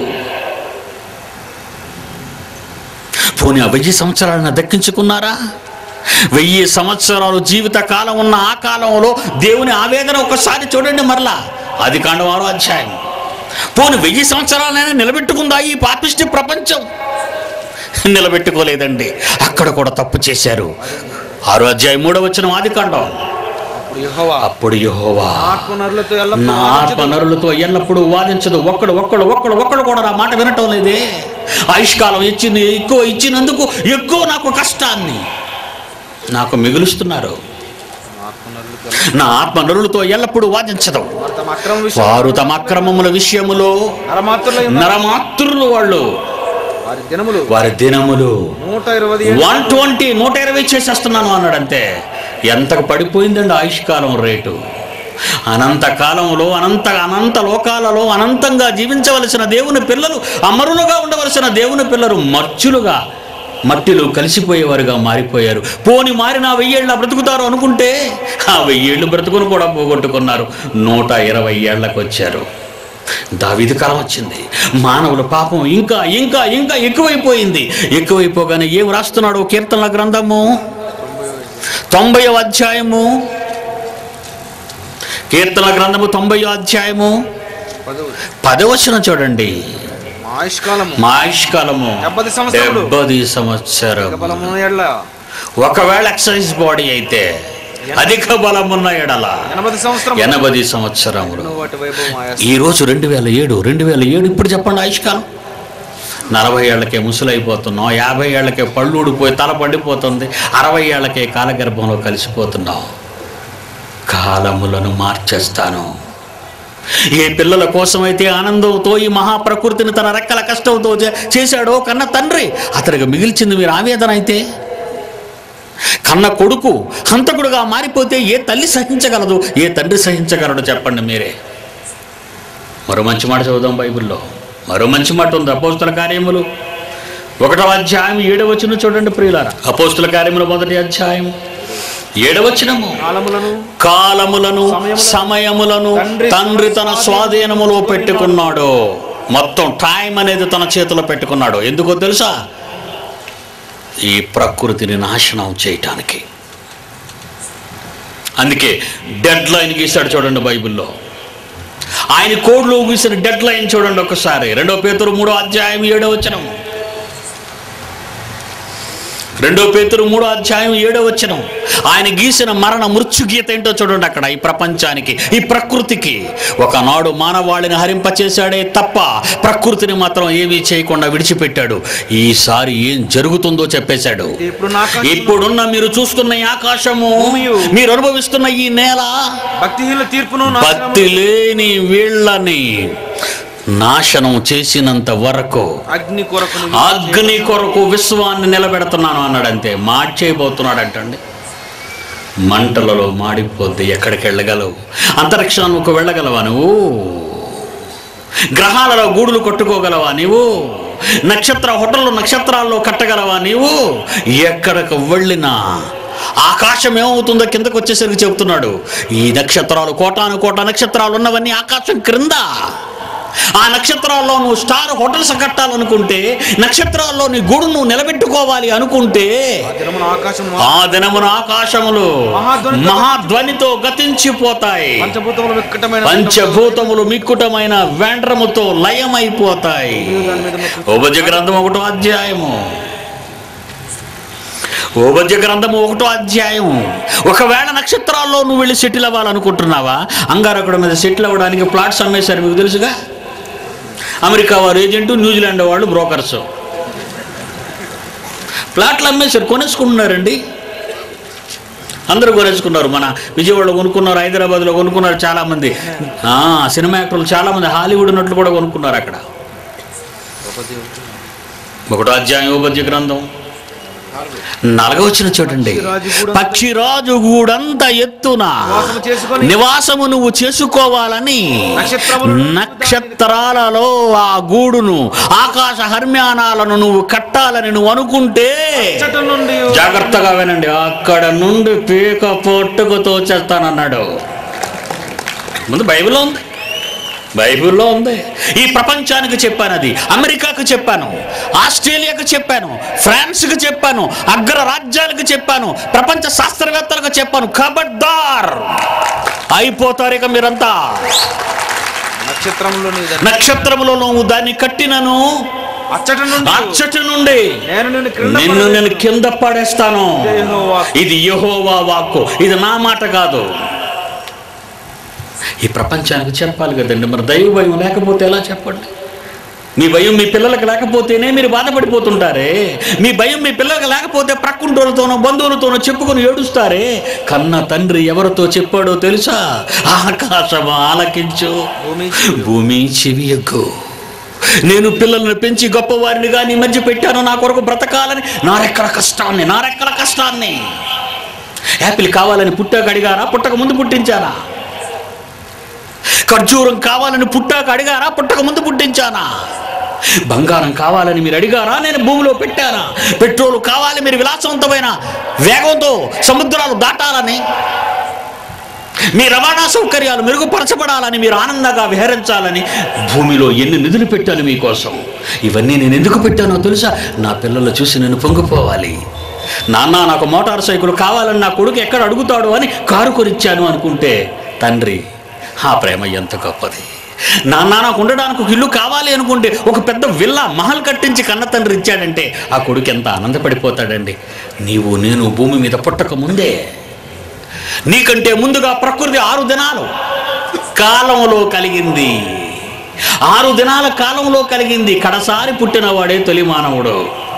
పోనీ ఆ వెయ్యి సంవత్సరాలను దక్కించుకున్నారా వెయ్యి సంవత్సరాలు జీవిత కాలం ఉన్న ఆ కాలంలో దేవుని ఆవేదన ఒకసారి చూడండి మరలా అది కాండం ఆరో అధ్యాయం పోనీ వెయ్యి సంవత్సరాలైనా నిలబెట్టుకుందా ఈ పాపిష్టి ప్రపంచం నిలబెట్టుకోలేదండి అక్కడ కూడా తప్పు చేశారు ఆరో అధ్యాయం మూడో వచ్చిన ఆది కాండం అప్పుడు యెహోవా అప్పుడు యెహోవా ఆత్మనరులతో నా ఎల్లప్పుడూ ఆత్మనరులతో ఎల్లప్పుడూ వాదించదు ఒక్కడు ఒక్కడు ఒక్కడు ఒక్కడు కూడా నా మాట వినటం లేదే ఆయుష్కాలం ఇచ్చింది ఎక్కువ ఇచ్చినందుకు ఎక్కువ నాకు కష్టాన్ని నాకు మిగులుస్తున్నారు ఆత్మనరులతో నా ఆత్మనరులతో ఎల్లప్పుడూ వాదించదు వారు తమ అక్రమ విషయం వారు తమ అక్రమముల విషయములో నరమాత్రులై ఉన్నారు. నరమాత్రులు వాళ్ళు వారి దినములు వారి దినములు నూట ఇరవై వన్ ట్వంటీ నూట ఇరవై చేసేస్తున్నాను అన్నాడు అంతే ఎంతకు పడిపోయిందండి ఆయుష్కాలం రేటు అనంత కాలంలో అనంత అనంత లోకాలలో అనంతంగా జీవించవలసిన దేవుని పిల్లలు అమరులుగా ఉండవలసిన దేవుని పిల్లలు మర్చులుగా మట్టిలో కలిసిపోయేవారుగా మారిపోయారు పోని మారిన వెయ్యేళ్ళ బ్రతుకుతారు అనుకుంటే ఆ వెయ్యేళ్ళు బ్రతుకును కూడా పోగొట్టుకున్నారు నూట ఇరవై ఏళ్ళకు వచ్చారు దావీది కాలం వచ్చింది మానవుల పాపం ఇంకా ఇంకా ఇంకా ఎక్కువైపోయింది ఎక్కువైపోగానే ఏం రాస్తున్నాడు కీర్తనల గ్రంథము తొంభై అధ్యాయము కీర్తన గ్రంథము తొంభై అధ్యాయము పదవి పదవచనం చూడండి మా ఆయుష్కాలము మా ఆయుష్కాలము డెబ్బది సంవత్సరములు. డెబ్బది సంవత్సరం బలము ఎడ్ల ఒకవేళ ఎక్సర్సైజ్ బాడీ అయితే అధిక బలమున్న ఎడల ఎనభై సంవత్సరం ఎనభై సంవత్సరములు వాటి వైభవం ఆయా ఈ రోజు రెండు వేల ఏడు రెండు వేల ఏడు ఇప్పుడు చెప్పండి ఆయుష్కాలం నలభై ఏళ్ళకే ముసలైపోతున్నాం యాభై ఏళ్ళకే పళ్ళు ఊడిపోయి తల పండిపోతుంది అరవై ఏళ్ళకే కాలగర్భంలో కలిసిపోతున్నాం కాలములను మార్చేస్తాను ఏ పిల్లల కోసమైతే ఆనందంతో ఈ మహాప్రకృతిని తన రెక్కల కష్టంతో చే- చేశాడో కన్న తండ్రి అతనికి మిగిల్చింది మీరు ఆవేదన అయితే కన్న కొడుకు హంతకుడుగా మారిపోతే ఏ తల్లి సహించగలదు ఏ తండ్రి సహించగలడు చెప్పండి మీరే మరో మంచి మాట చదువుదాం బైబిల్లో మరో మంచి మాట ఉంది అపోస్తుల కార్యములు ఒకటవ అధ్యాయం ఏడవచనం చూడండి ప్రియులారా అపోస్తుల కార్యములు మొదటి అధ్యాయం ఏడవచనము కాలములను కాలములను సమయములను తండ్రి తన స్వాధీనములో పెట్టుకున్నాడు మొత్తం టైం అనేది తన చేతిలో పెట్టుకున్నాడు ఎందుకో తెలుసా ఈ ప్రకృతిని నాశనం చేయటానికి అందుకే డెడ్ లైన్ గీశాడు చూడండి బైబిల్లో ఆయన కోడ్లో గీసిన డెడ్ లైన్ చూడండి ఒకసారి రెండో పేతురు మూడో అధ్యాయం ఏడో వచనం రెండో పేతురు మూడో అధ్యాయం ఏడో వచనం ఆయన గీసిన మరణ మృత్యు గీత ఏంటో చూడండి అక్కడ ఈ ప్రపంచానికి ఈ ప్రకృతికి ఒకనాడు మానవాళిని హరింపచేశాడే తప్ప ప్రకృతిని మాత్రం ఏమీ చేయకుండా విడిచిపెట్టాడు ఈసారి ఏం జరుగుతుందో చెప్పేశాడు ఇప్పుడు నా ఆకాశం ఇప్పుడున్న మీరు చూస్తున్న ఈ ఆకాశము భూమియు, మీరు అనుభవిస్తున్న ఈ నేల భక్తిహీనుల తీర్పును నాశనము భక్తి లేని వీళ్ళని నాశనం చేసినంత వరకు అగ్ని కొరకు అగ్ని కొరకు విశ్వాన్ని నిలబెడుతున్నాను అన్నాడు అంతే మార్చేయబోతున్నాడు అంటండి మంటలలో మాడిపోద్ది ఎక్కడికి వెళ్ళగలవు అంతరిక్షానికి వెళ్ళగలవా నువ్వు గ్రహాలలో గూడులు కొట్టుకోగలవా నీవు నక్షత్ర హోటల్లో నక్షత్రాల్లో కట్టగలవా నీవు ఎక్కడికి వెళ్ళినా ఆకాశం ఏమవుతుందో కిందకు వచ్చేసరికి చెబుతున్నాడు ఈ నక్షత్రాలు కోటాను కోట నక్షత్రాలు ఉన్నవన్నీ ఆకాశం క్రింద ఆ నక్షత్రాల్లో నువ్వు స్టార్ హోటల్స్ కట్టాలనుకుంటే నక్షత్రాల్లో నీ గూడు నువ్వు నిలబెట్టుకోవాలి అనుకుంటే దినమున ఆకాశం ఆ దినమున ఆకాశములు మహాధ్వనితో- మహాధ్వనితో గతించిపోతాయి పంచభూతములు వికటమైన పంచభూతములు మిక్కుటమైన వేండ్రముతో లయమైపోతాయి దాని మీద మొక్కు- ఉపజ గ్రంథం ఒకటో అధ్యాయము ఉపజ గ్రంథము ఒకటో అధ్యాయము ఒకవేళ నక్షత్రాల్లో నువ్వు వెళ్ళి సెటిల్ అవ్వాలనుకుంటున్నావా అంగారకుడి మీద సెటిల్ అవ్వడానికి ప్లాట్స్ అమ్మేశారు మీకు తెలుసుగా అమెరికా వారు ఏజెంటు న్యూజిలాండ్ వాళ్ళు బ్రోకర్స్ ప్లాట్లు అమ్మేశారు కొనేసుకుంటున్నారండి అందరూ కొనేసుకున్నారు మన విజయవాడలో కొనుక్కున్నారు హైదరాబాద్లో కొనుక్కున్నారు చాలామంది ఆ, సినిమా యాక్టర్లు చాలామంది హాలీవుడ్ నటులు కూడా కొనుక్కున్నారు అక్కడ ఒకటో అధ్యాయం ఉపద్య గ్రంథం నలగవచ్చిన చూడండి పక్షిరాజు గూడంత ఎత్తున నివాసము చేసుకొని నివాసము నువ్వు చేసుకోవాలని నక్షత్రములు నక్షత్రాలలో ఆ గూడును ఆకాశ హర్మ్యానాలను నువ్వు కట్టాలని నువ్వు అనుకుంటే చెట్టు నుండి జాగ్రత్తగా వినండి అక్కడ నుండి పీక పొట్టుకు తోచేస్తానన్నాడు ముందు బైబిల్లో ఉంది బైబిల్లో ఉంది ఈ ప్రపంచానికి చెప్పాను అది అమెరికాకు చెప్పాను ఆస్ట్రేలియాకు చెప్పాను ఫ్రాన్స్కి చెప్పాను అగ్ర రాజ్యాలకు చెప్పాను ప్రపంచ శాస్త్రవేత్తలకు చెప్పాను ఖబర్దార్ అయిపోతారు ఇక మీరంతా నక్షత్రములోని నక్షత్రములో నువ్వు దాన్ని కట్టినను అచ్చట నుండి అచ్చటి నుండి నేను నిన్ను క్రింద నిన్ను నేను కింద పడేస్తాను ఇదే యెహోవా. ఇది యెహోవా వాక్కు ఇది నా మాట కాదు ఈ ప్రపంచానికి చెప్పాలి కదండి మరి దైవ భయం లేకపోతే ఎలా చెప్పండి మీ భయం మీ పిల్లలకు లేకపోతేనే మీరు బాధపడిపోతుంటారే మీ భయం మీ పిల్లలకు లేకపోతే ప్రక్కుంటోళ్ళతోనో బంధువులతోనో చెప్పుకొని ఏడుస్తారే కన్న తండ్రి ఎవరితో చెప్పాడో తెలుసా ఆకాశం ఆలకించు భూమి భూమి చెవి ఎగ్గు నేను పిల్లల్ని పెంచి గొప్పవారినిగా నీ మధ్య పెట్టాను నా కొరకు బ్రతకాలని నా రెక్కల కష్టాన్ని నా రెక్కల కష్టాన్ని యాపిల్ కావాలని పుట్టాక అడిగారా పుట్టక ముందు పుట్టించానా ఖర్జూరం కావాలని పుట్టాక అడిగారా పుట్టక ముందు పుట్టించానా బంగారం కావాలని మీరు అడిగారా నేను భూమిలో పెట్టానా పెట్రోల్ కావాలి మీరు విలాసవంతమైన వేగంతో సముద్రాలు దాటాలని మీ రవాణా సౌకర్యాలు మెరుగుపరచబడాలని మీరు ఆనందంగా విహరించాలని భూమిలో ఎన్ని నిధులు పెట్టాను మీకోసం ఇవన్నీ నేను ఎందుకు పెట్టానో తెలుసా నా పిల్లలు చూసి నేను పొంగిపోవాలి నాన్న నాకు మోటార్ సైకిల్ కావాలని నా కొడుకు ఎక్కడ అడుగుతాడు అని కారు కొనిచ్చాను అనుకుంటే తండ్రి ఆ ప్రేమ ఎంత గొప్పది నాన్న నాకు ఉండడానికి ఒక ఇల్లు కావాలి అనుకుంటే ఒక పెద్ద విల్లా మహల్ కట్టించి కన్న తండ్రి ఇచ్చాడంటే ఆ కొడుకు ఎంత ఆనందపడిపోతాడండి నీవు నేను భూమి మీద పుట్టక ముందే నీకంటే ముందుగా ప్రకృతి ఆరు దినాలు కాలంలో కలిగింది ఆరు దినాల కాలంలో కలిగింది కడసారి పుట్టినవాడే తొలి మానవుడు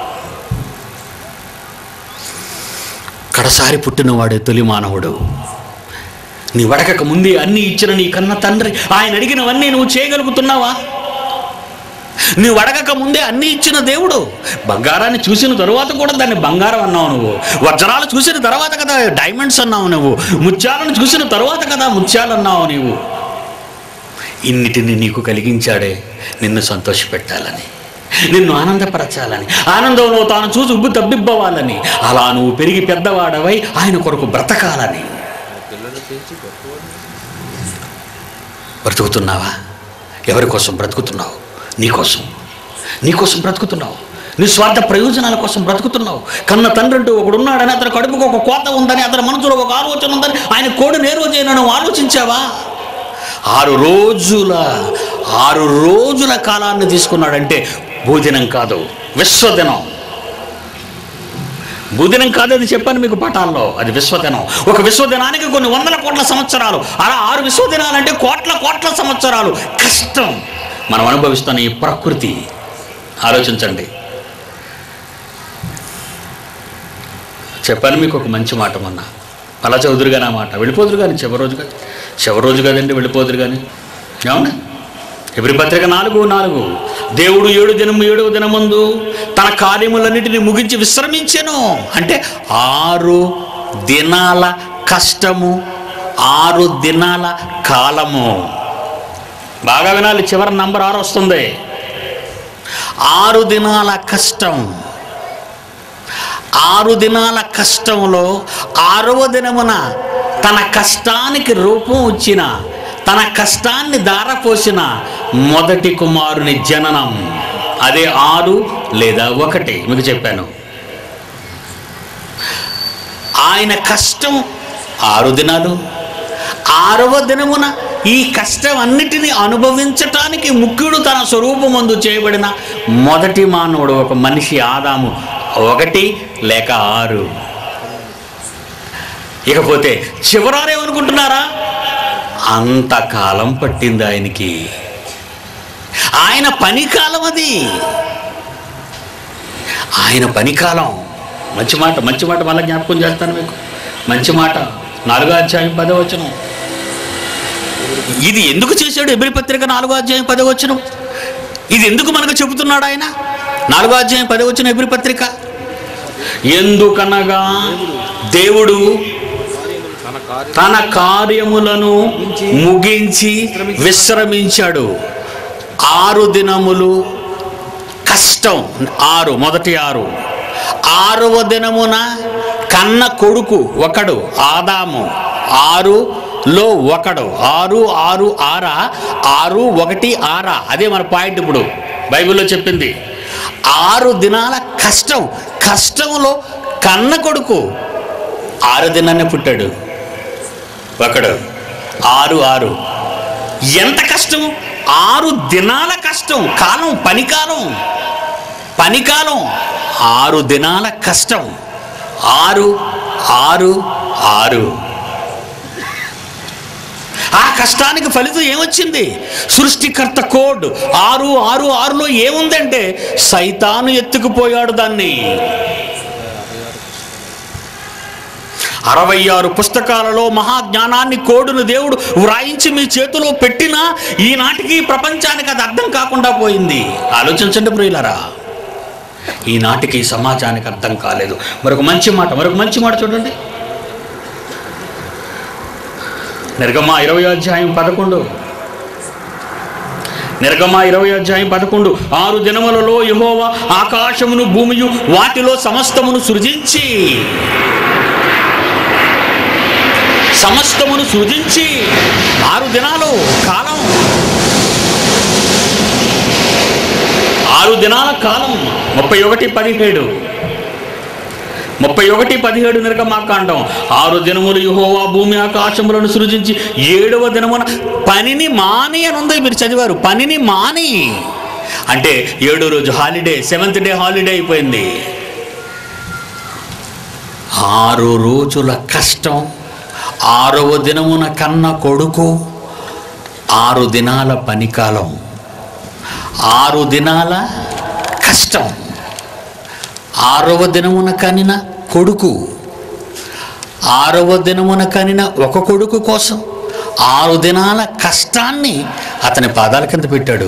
కడసారి పుట్టినవాడే తొలి మానవుడు నీ వడకక ముందే అన్ని ఇచ్చిన నీ కన్న తండ్రి ఆయన అడిగినవన్నీ నువ్వు చేయగలుగుతున్నావా నువ్వు అడగక ముందే అన్ని ఇచ్చిన దేవుడు బంగారాన్ని చూసిన తరువాత కూడా దాన్ని బంగారం అన్నావు నువ్వు వజ్రాలు చూసిన తర్వాత కదా డైమండ్స్ అన్నావు నువ్వు ముత్యాలను చూసిన తరువాత కదా ముత్యాలు అన్నావు నీవు ఇన్నిటిని నీకు కలిగించాడే నిన్ను సంతోషపెట్టాలని నిన్ను ఆనందపరచాలని ఆనందంలో తాను చూసి ఉబ్బు తబ్బిబ్బవాలని అలా నువ్వు పెరిగి పెద్దవాడవై ఆయన కొరకు బ్రతకాలని బ్రతుకుతున్నావా ఎవరి కోసం బ్రతుకుతున్నావు నీకోసం నీకోసం బ్రతుకుతున్నావు నీ స్వార్థ ప్రయోజనాల కోసం బ్రతుకుతున్నావు కన్న తండ్రి అంటూ ఒకడు ఉన్నాడని అతని కడుపుకు ఒక కోత ఉందని అతని మనసులో ఒక ఆలోచన ఉందని ఆయన కోడి నేరోజైనా నువ్వు ఆలోచించావా ఆరు రోజుల ఆరు రోజుల కాలాన్ని తీసుకున్నాడంటే భోజనం కాదు విశ్వదినం భూదినం కాదు అది చెప్పాను మీకు పటాల్లో అది విశ్వదినం ఒక విశ్వదినానికి కొన్ని వందల కోట్ల సంవత్సరాలు అలా ఆరు విశ్వదినాలంటే కోట్ల కోట్ల సంవత్సరాలు కష్టం మనం అనుభవిస్తున్న ఈ ప్రకృతి ఆలోచించండి చెప్పాను మీకు ఒక మంచి మాట మొన్న అలా చదువుదురు కానీ ఆ మాట వెళ్ళిపోదురు కానీ చివరి రోజు కానీ చివరి రోజు కదండి వెళ్ళిపోదురు కానీ ఏమన్నా ఎవరి పత్రిక నాలుగు నాలుగు దేవుడు ఏడు దినం ఏడవ దినమందు తన కార్యములన్నిటిని ముగించి విశ్రమించెను అంటే ఆరు దినాల కష్టము ఆరు దినాల కాలము బాగా వినాలి చివరి నంబర్ ఆరు వస్తుంది ఆరు దినాల కష్టం ఆరు దినాల కష్టంలో ఆరవ దినమున తన కష్టానికి రూపం వచ్చిన తన కష్టాన్ని దారపోసిన మొదటి కుమారుని జననం అదే ఆరు లేదా ఒకటి మీకు చెప్పాను ఆయన కష్టం ఆరు దినాలు ఆరవ దినమున ఈ కష్టం అన్నిటినీ అనుభవించటానికి ముఖ్యుడు తన స్వరూపమందు చేయబడిన మొదటి మానవుడు ఒక మనిషి ఆదాము ఒకటి లేక ఆరు ఇకపోతే చివరారేమనుకుంటున్నారా అంతకాలం పట్టింది ఆయనకి ఆయన పని కాలం అది ఆయన పని కాలం మంచి మాట మంచి మాట మళ్ళీ జ్ఞాపకం చేస్తాను మీకు మంచి మాట నాలుగో అధ్యాయం పదవచనం ఇది ఎందుకు చేశాడు ఎబ్రి పత్రిక నాలుగో అధ్యాయం పదవచనం ఇది ఎందుకు మనకు చెబుతున్నాడు ఆయన నాలుగో అధ్యాయం పదవచనం ఎబ్రి పత్రిక ఎందుకనగా దేవుడు తన కార్యం తన కార్యములను ముగించి విశ్రమించాడు ఆరు దినములు కష్టం ఆరు మొదటి ఆరు ఆరవ దినమున కన్న కొడుకు ఒకడు ఆదాము ఆరులో ఒకడు ఆరు ఆరు ఆరా ఆరు ఒకటి ఆరా అదే మన పాయింట్ ఇప్పుడు బైబిల్లో చెప్పింది ఆరు దినాల కష్టం కష్టంలో కన్న కొడుకు ఆరు దినాన్ని పుట్టాడు ఒకడు ఆరు ఆరు ఎంత కష్టం ఆరు దినాల కష్టం కాలం పనికాలం పనికాలం ఆరు దినాల కష్టం ఆరు ఆరు ఆరు ఆ కష్టానికి ఫలితం ఏమొచ్చింది సృష్టికర్త కోడ్ ఆరు ఆరు ఆరులో ఏముందంటే సైతాను ఎత్తుకుపోయాడు దాన్ని అరవై ఆరు పుస్తకాలలో మహాజ్ఞానాన్ని కోడును దేవుడు వ్రాయించి మీ చేతిలో పెట్టినా ఈనాటికి ప్రపంచానికి అది అర్థం కాకుండా పోయింది ఆలోచించండి ప్రియులరా ఈనాటికి ఈ సమాజానికి అర్థం కాలేదు మరొక మంచి మాట మరొక మంచి మాట చూడండి నిర్గమ ఇరవై అధ్యాయం పదకొండు నిర్గమ ఇరవై అధ్యాయం పదకొండు ఆరు దినములలో యెహోవా ఆకాశమును భూమియు వాటిలో సమస్తమును సృజించి సమస్తమును సృజించి ఆరు దినాలు కాలం ఆరు దినాల కాలం ముప్పై ఒకటి పదిహేడు ముప్పై ఒకటి పదిహేడు నిర్గమాకాండం ఆరు దినములు యెహోవా భూమి ఆకాశములను సృజించి ఏడవ దినమున పనిని మాని అని ఉంది మీరు చదివారు పనిని మాని అంటే ఏడో రోజు హాలిడే సెవెంత్ డే హాలిడే అయిపోయింది ఆరు రోజుల కష్టం ఆరవ దినమున కన్న కొడుకు ఆరు దినాల పనికాలం ఆరు దినాల కష్టం ఆరవ దినమున కనిన కొడుకు ఆరవ దినమున కనిన ఒక కొడుకు కోసం ఆరు దినాల కష్టాన్ని అతని పాదాల కింద పెట్టాడు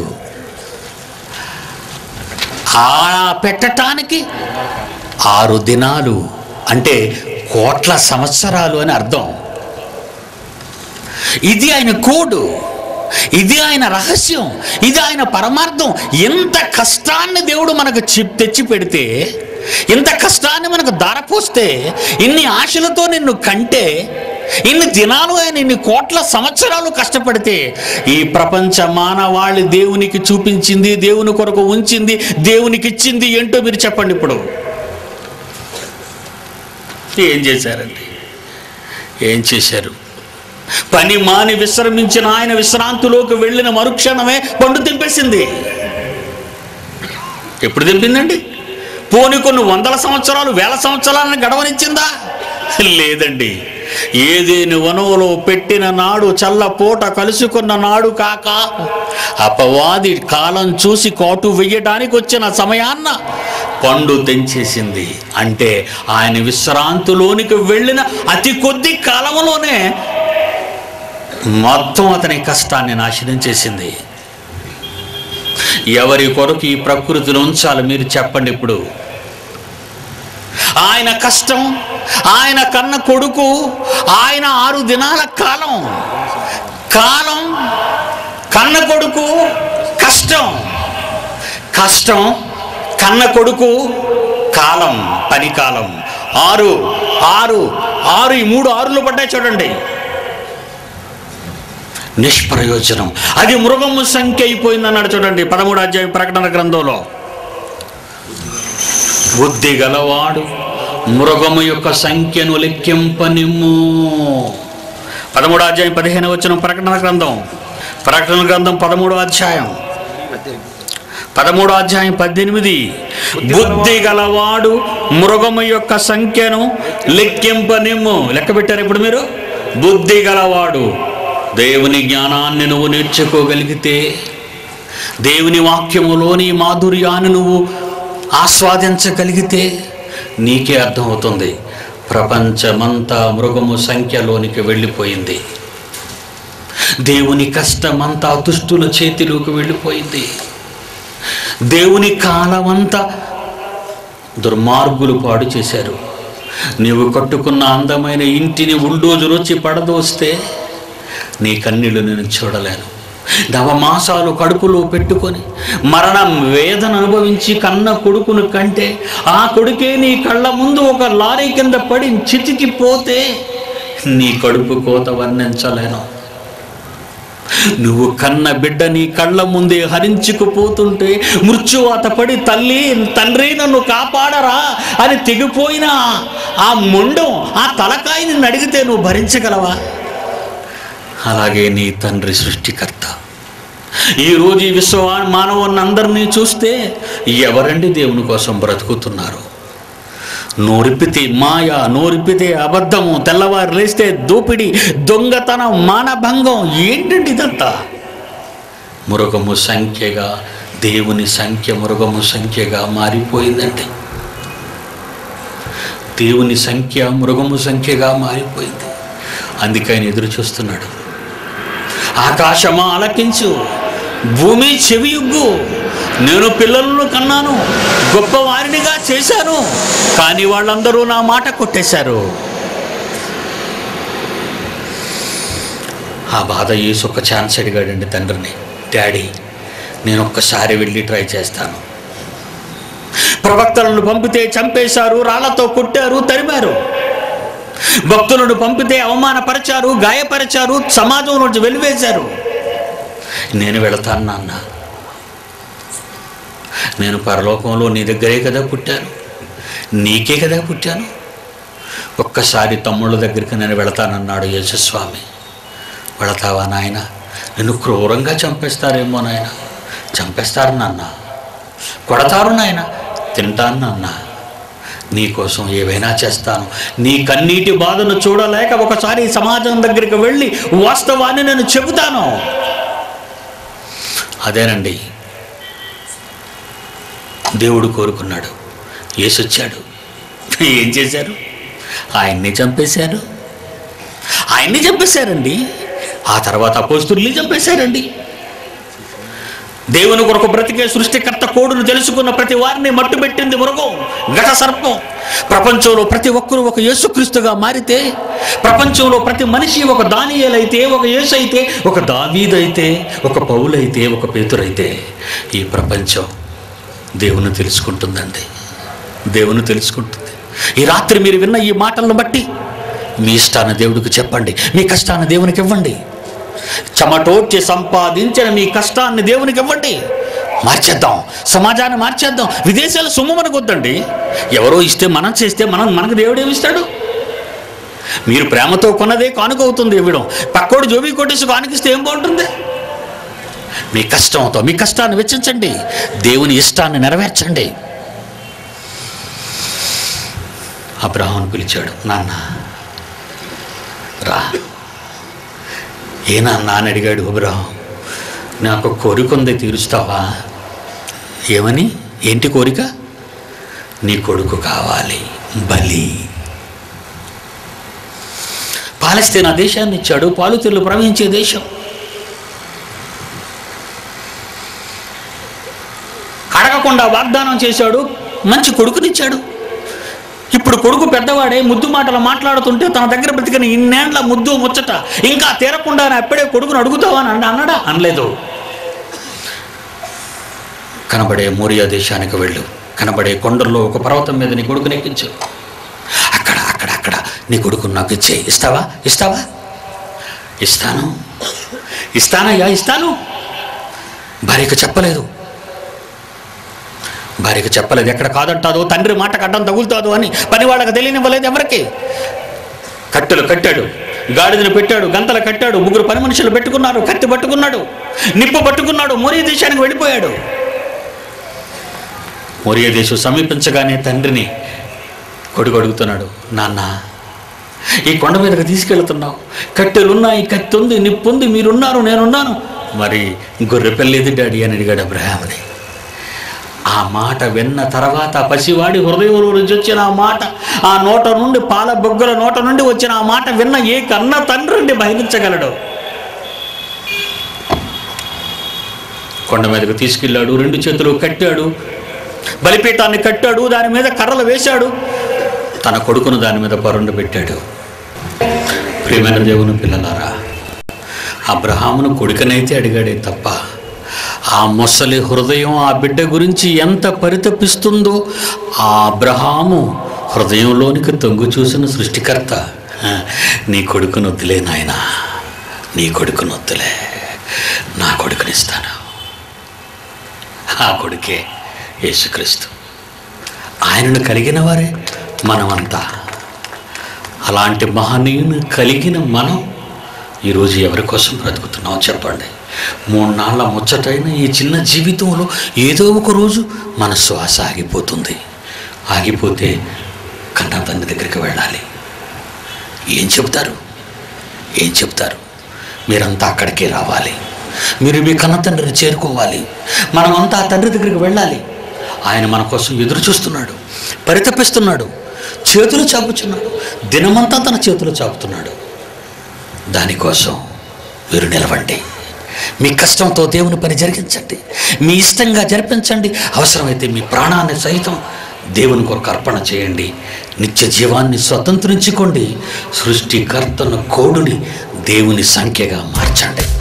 ఆ పెట్టటానికి ఆరు దినాలు అంటే కోట్ల సంవత్సరాలు అని అర్థం ఇది ఆయన కోడు ఇది ఆయన రహస్యం ఇది ఆయన పరమార్థం ఎంత కష్టాన్ని దేవుడు మనకు చి- తెచ్చి పెడితే ఇంత కష్టాన్ని మనకు దారపోస్తే ఇన్ని ఆశలతో నిన్ను కంటే ఇన్ని దినాలు ఆయన ఇన్ని కోట్ల సంవత్సరాలు కష్టపడితే ఈ ప్రపంచ మానవాళి దేవునికి చూపించింది దేవుని కొరకు ఉంచింది దేవునికి ఇచ్చింది ఏంటో మీరు చెప్పండి ఇప్పుడు ఏం చేశారండి ఏం చేశారు పని మాని విశ్రమించిన ఆయన విశ్రాంతిలోకి వెళ్ళిన మరుక్షణమే పండు తెంపేసింది ఎప్పుడు తెంపిందండి పోని కొన్ని వందల సంవత్సరాలు వేల సంవత్సరాలను గడవనిచ్చిందా లేదండి ఏదేని వనములో పెట్టిన నాడు చల్లపూట కలుసుకున్న నాడు కాక అపవాది కాలం చూసి కాటు వెయ్యడానికి వచ్చిన సమయాన్న పండు తెంచేసింది అంటే ఆయన విశ్రాంతిలోనికి వెళ్ళిన అతి కొద్ది కాలంలోనే మొత్తం అతని కష్టాన్ని నాశనం చేసింది ఎవరి కొరకు ఈ ప్రకృతిలో ఉంచాలి మీరు చెప్పండి ఇప్పుడు ఆయన కష్టం ఆయన కన్న కొడుకు ఆయన ఆరు దినాల కాలం కాలం కన్న కొడుకు కష్టం కష్టం కన్న కొడుకు కాలం పని కాలం ఆరు ఆరు ఆరు ఈ మూడు ఆరులు పడ్డాయి చూడండి నిష్ప్రయోజనం అది మృగము సంఖ్య అయిపోయింది అన్నాడు చూడండి పదమూడు అధ్యాయం ప్రకటన గ్రంథంలో బుద్ధి గలవాడు మృగము యొక్క సంఖ్యను లెక్కింపనిమ్ము పదమూడు అధ్యాయం పదిహేను వచ్చిన ప్రకటన గ్రంథం ప్రకటన గ్రంథం పదమూడో అధ్యాయం పదమూడో అధ్యాయం పద్దెనిమిది బుద్ధి గలవాడు మృగము యొక్క సంఖ్యను లెక్కింపనిమ్ము లెక్క పెట్టారు ఇప్పుడు మీరు బుద్ధి గలవాడు దేవుని జ్ఞానాన్ని నువ్వు నేర్చుకోగలిగితే దేవుని వాక్యములోని మాధుర్యాన్ని నువ్వు ఆస్వాదించగలిగితే నీకే అర్థమవుతుంది ప్రపంచమంతా మృగము సంఖ్యలోనికి వెళ్ళిపోయింది దేవుని కష్టమంతా దుష్టుల చేతిలోకి వెళ్ళిపోయింది దేవుని కాలమంతా దుర్మార్గులు పాడు చేశారు నీవు కట్టుకున్న అందమైన ఇంటిని ఉల్డోజులు వచ్చి పడదోస్తే నీ కన్నీళ్లు నేను చూడలేను నవమాసాలు కడుపులో పెట్టుకొని మరణం వేదన అనుభవించి కన్న కొడుకును కంటే ఆ కొడుకే నీ కళ్ళ ముందు ఒక లారీ కింద పడి చితికిపోతే నీ కడుపు కోత వర్ణించలేను నువ్వు కన్న బిడ్డ నీ కళ్ళ ముందే హరించుకుపోతుంటే మృత్యువాత పడి తల్లి తండ్రి నన్ను కాపాడరా అని తెగిపోయిన ఆ మొండం ఆ తలకాయని నిన్ను అడిగితే నువ్వు భరించగలవా అలాగే నీ తండ్రి సృష్టికర్త ఈరోజు ఈ విశ్వ మానవులందరినీ చూస్తే ఎవరండి దేవుని కోసం బ్రతుకుతున్నారు నోరిప్పితే మాయ నోరిప్పితే అబద్ధము తెల్లవారు లేస్తే దోపిడి దొంగతనం మానభంగం ఏంటండి ఇదంతా మృగము సంఖ్యగా దేవుని సంఖ్య మృగము సంఖ్యగా మారిపోయిందండి దేవుని సంఖ్య మృగము సంఖ్యగా మారిపోయింది అందుకని ఎదురు చూస్తున్నాడు ఆకాశమా ఆలకించు భూమి చెవియుగ్గు నేను పిల్లలను కన్నాను గొప్పవారినిగా చేశాను కానీ వాళ్ళందరూ నా మాట కొట్టేశారు ఆ బాధ యేసు ఒక ఛాన్స్ అడిగాడండి తండ్రిని డాడీ నేను ఒక్కసారి వెళ్ళి ట్రై చేస్తాను ప్రవక్తలను పంపితే చంపేశారు రాళ్లతో కొట్టారు తరిమారు భక్తులను పంపితే అవమానపరిచారు గాయపరిచారు సమాజం నుంచి వెలివేశారు నేను వెళతాను నాన్న నేను పరలోకంలో నీ దగ్గరే కదా పుట్టాను నీకే కదా పుట్టాను ఒక్కసారి తమ్ముళ్ళ దగ్గరికి నేను వెళతానన్నాడు యేసుస్వామి వెళతావా నాయన నిన్ను క్రూరంగా చంపేస్తారేమో నాయన చంపేస్తారు నాన్న కొడతారు నాయన తింటాను నాన్న నీకోసం ఏవైనా చేస్తాను నీ కన్నీటి బాధను చూడలేక ఒకసారి సమాజం దగ్గరికి వెళ్ళి వాస్తవాన్ని నేను చెబుతాను అదేనండి దేవుడు కోరుకున్నాడు యేసొచ్చాడు ఏం చేశారు ఆయన్ని చంపేశారు ఆయన్ని చంపేశారండి ఆ తర్వాత అపోస్తుల్ని చంపేశారండి దేవుని కొరకు బ్రతికే సృష్టికర్త కోడును తెలుసుకున్న ప్రతి వారిని మట్టుబెట్టింది మృగం ఘట సర్పం ప్రపంచంలో ప్రతి ఒక్కరూ ఒక యేసుక్రీస్తుగా మారితే ప్రపంచంలో ప్రతి మనిషి ఒక దానియేలైతే ఒక యేసు అయితే ఒక దావీదైతే ఒక పౌలైతే ఒక పేతురైతే ఈ ప్రపంచం దేవుని తెలుసుకుంటుందండి దేవుని తెలుసుకుంటుంది ఈ రాత్రి మీరు విన్న ఈ మాటలను బట్టి మీ ఇష్టాన్ని దేవుడికి చెప్పండి మీ కష్టాన్ని దేవునికి ఇవ్వండి చెమటోడ్చి సంపాదించిన మీ కష్టాన్ని దేవునికి ఇవ్వండి మార్చేద్దాం సమాజాన్ని మార్చేద్దాం విదేశాల సొమ్ము మనకు వద్దండి ఎవరో ఇస్తే మనం చేస్తే మనం మనకు దేవుడు ఏమిస్తాడు మీరు ప్రేమతో కొన్నదే కానుక అవుతుంది ఇవ్వడం పక్కోడు జోబీ కొట్టేసి కానుకిస్తే ఏం బాగుంటుంది మీ కష్టంతో మీ కష్టాన్ని వెచ్చించండి దేవుని ఇష్టాన్ని నెరవేర్చండి అబ్రహాం పిలిచాడు నాన్న రా ఏ నాన్న అని అడిగాడు అబ్రహాం నాకు కోరిక ఉంది తీరుస్తావా ఏమని ఏంటి కోరిక నీ కొడుకు కావాలి బలి పాలస్తీనా దేశాన్ని ఇచ్చాడు పాలుతీరులు ప్రవహించే దేశం అడగకుండా వాగ్దానం చేశాడు మంచి కొడుకునిచ్చాడు ఇప్పుడు కొడుకు పెద్దవాడే ముద్దు మాటలు మాట్లాడుతుంటే తన దగ్గర బ్రతికిన ఇన్నేళ్ల ముద్దు ముచ్చట ఇంకా తీరకుండా అప్పుడే కొడుకును అడుగుతావా అని అన్న- అన్నాడా అనలేదు కనబడే మోరియా దేశానికి వెళ్ళు కనబడే కొండల్లో ఒక పర్వతం మీద నీ కొడుకుని ఎక్కించు అక్కడ అక్కడ అక్కడ నీ కొడుకును నాకు ఇచ్చే ఇస్తావా ఇస్తావా ఇస్తాను ఇస్తానయ్యా ఇస్తాను భార్యకు చెప్పలేదు భార్యకు చెప్పలేదు ఎక్కడ కాదంటాదో తండ్రి మాట కట్టం తగులుతాదో అని పని వాళ్ళకి తెలియనివ్వలేదు ఎవరికి కట్టెలు కట్టాడు గాడిదను పెట్టాడు గంతలు కట్టాడు ముగ్గురు పని మనుషులు పెట్టుకున్నారు కత్తి పట్టుకున్నాడు నిప్పు పట్టుకున్నాడు మోరియా దేశానికి వెళ్ళిపోయాడు మోరియా దేశం సమీపించగానే తండ్రిని కొడుకు అడుగుతున్నాడు నాన్న ఈ కొండ మీదకి తీసుకెళ్తున్నావు కట్టెలున్నాయి కత్తి ఉంది నిప్పు ఉంది మీరున్నారు నేనున్నాను మరి గొర్రె పెళ్ళేది డాడీ అని అడిగాడు అబ్రహాముని ఆ మాట విన్న తర్వాత పసివాడి హృదయంలో నుంచి వచ్చిన ఆ మాట ఆ నోట నుండి పాల బొగ్గల నోట నుండి వచ్చిన ఆ మాట విన్న ఏ కన్న తండ్రిని బహిరించగలడు కొండ మీదకు తీసుకెళ్ళాడు రెండు చేతులు కట్టాడు బలిపీఠాన్ని కట్టాడు దాని మీద కర్రలు వేశాడు తన కొడుకును దాని మీద పరుండు పెట్టాడు ప్రియమైన దేవుని పిల్లలారా అబ్రహామును కొడుకనైతే అడిగాడే తప్ప ఆ ముసలి హృదయం ఆ బిడ్డ గురించి ఎంత పరితపిస్తుందో ఆ అబ్రహాము హృదయంలోనికి తొంగు చూసిన సృష్టికర్త "ఆ, నీ కొడుకును వద్దులే నాయన నీ కొడుకును వద్దులే నా కొడుకునిస్తాను ఆ కొడుకే యేసుక్రీస్తు ఆయనను కలిగిన వారే మనమంతా అలాంటి మహనీయుని కలిగిన మనం ఈరోజు ఎవరి కోసం బ్రతుకుతున్నాం చెప్పండి మూడు నాళ్ళ ముచ్చటైన ఈ చిన్న జీవితంలో ఏదో ఒక రోజు మన శ్వాస ఆగిపోతుంది ఆగిపోతే కన్నా తండ్రి దగ్గరికి వెళ్ళాలి ఏం చెప్తారు ఏం చెప్తారు మీరంతా అక్కడికే రావాలి మీరు మీ కన్న తండ్రిని చేరుకోవాలి మనమంతా ఆ తండ్రి దగ్గరికి వెళ్ళాలి ఆయన మన కోసం ఎదురు చూస్తున్నాడు పరితపిస్తున్నాడు చేతులు చాపుచున్నాడు దినమంతా తన చేతులు చాపుతున్నాడు దానికోసం మీరు నిలవండి మీ కష్టంతో దేవుని పని జరిగించండి మీ ఇష్టంగా జరిపించండి అవసరమైతే మీ ప్రాణాన్ని సైతం దేవుని కొరకు అర్పణ చేయండి నిత్య జీవాన్ని స్వతంత్రించుకోండి సృష్టికర్తను కోడుని దేవుని సంఖ్యగా మార్చండి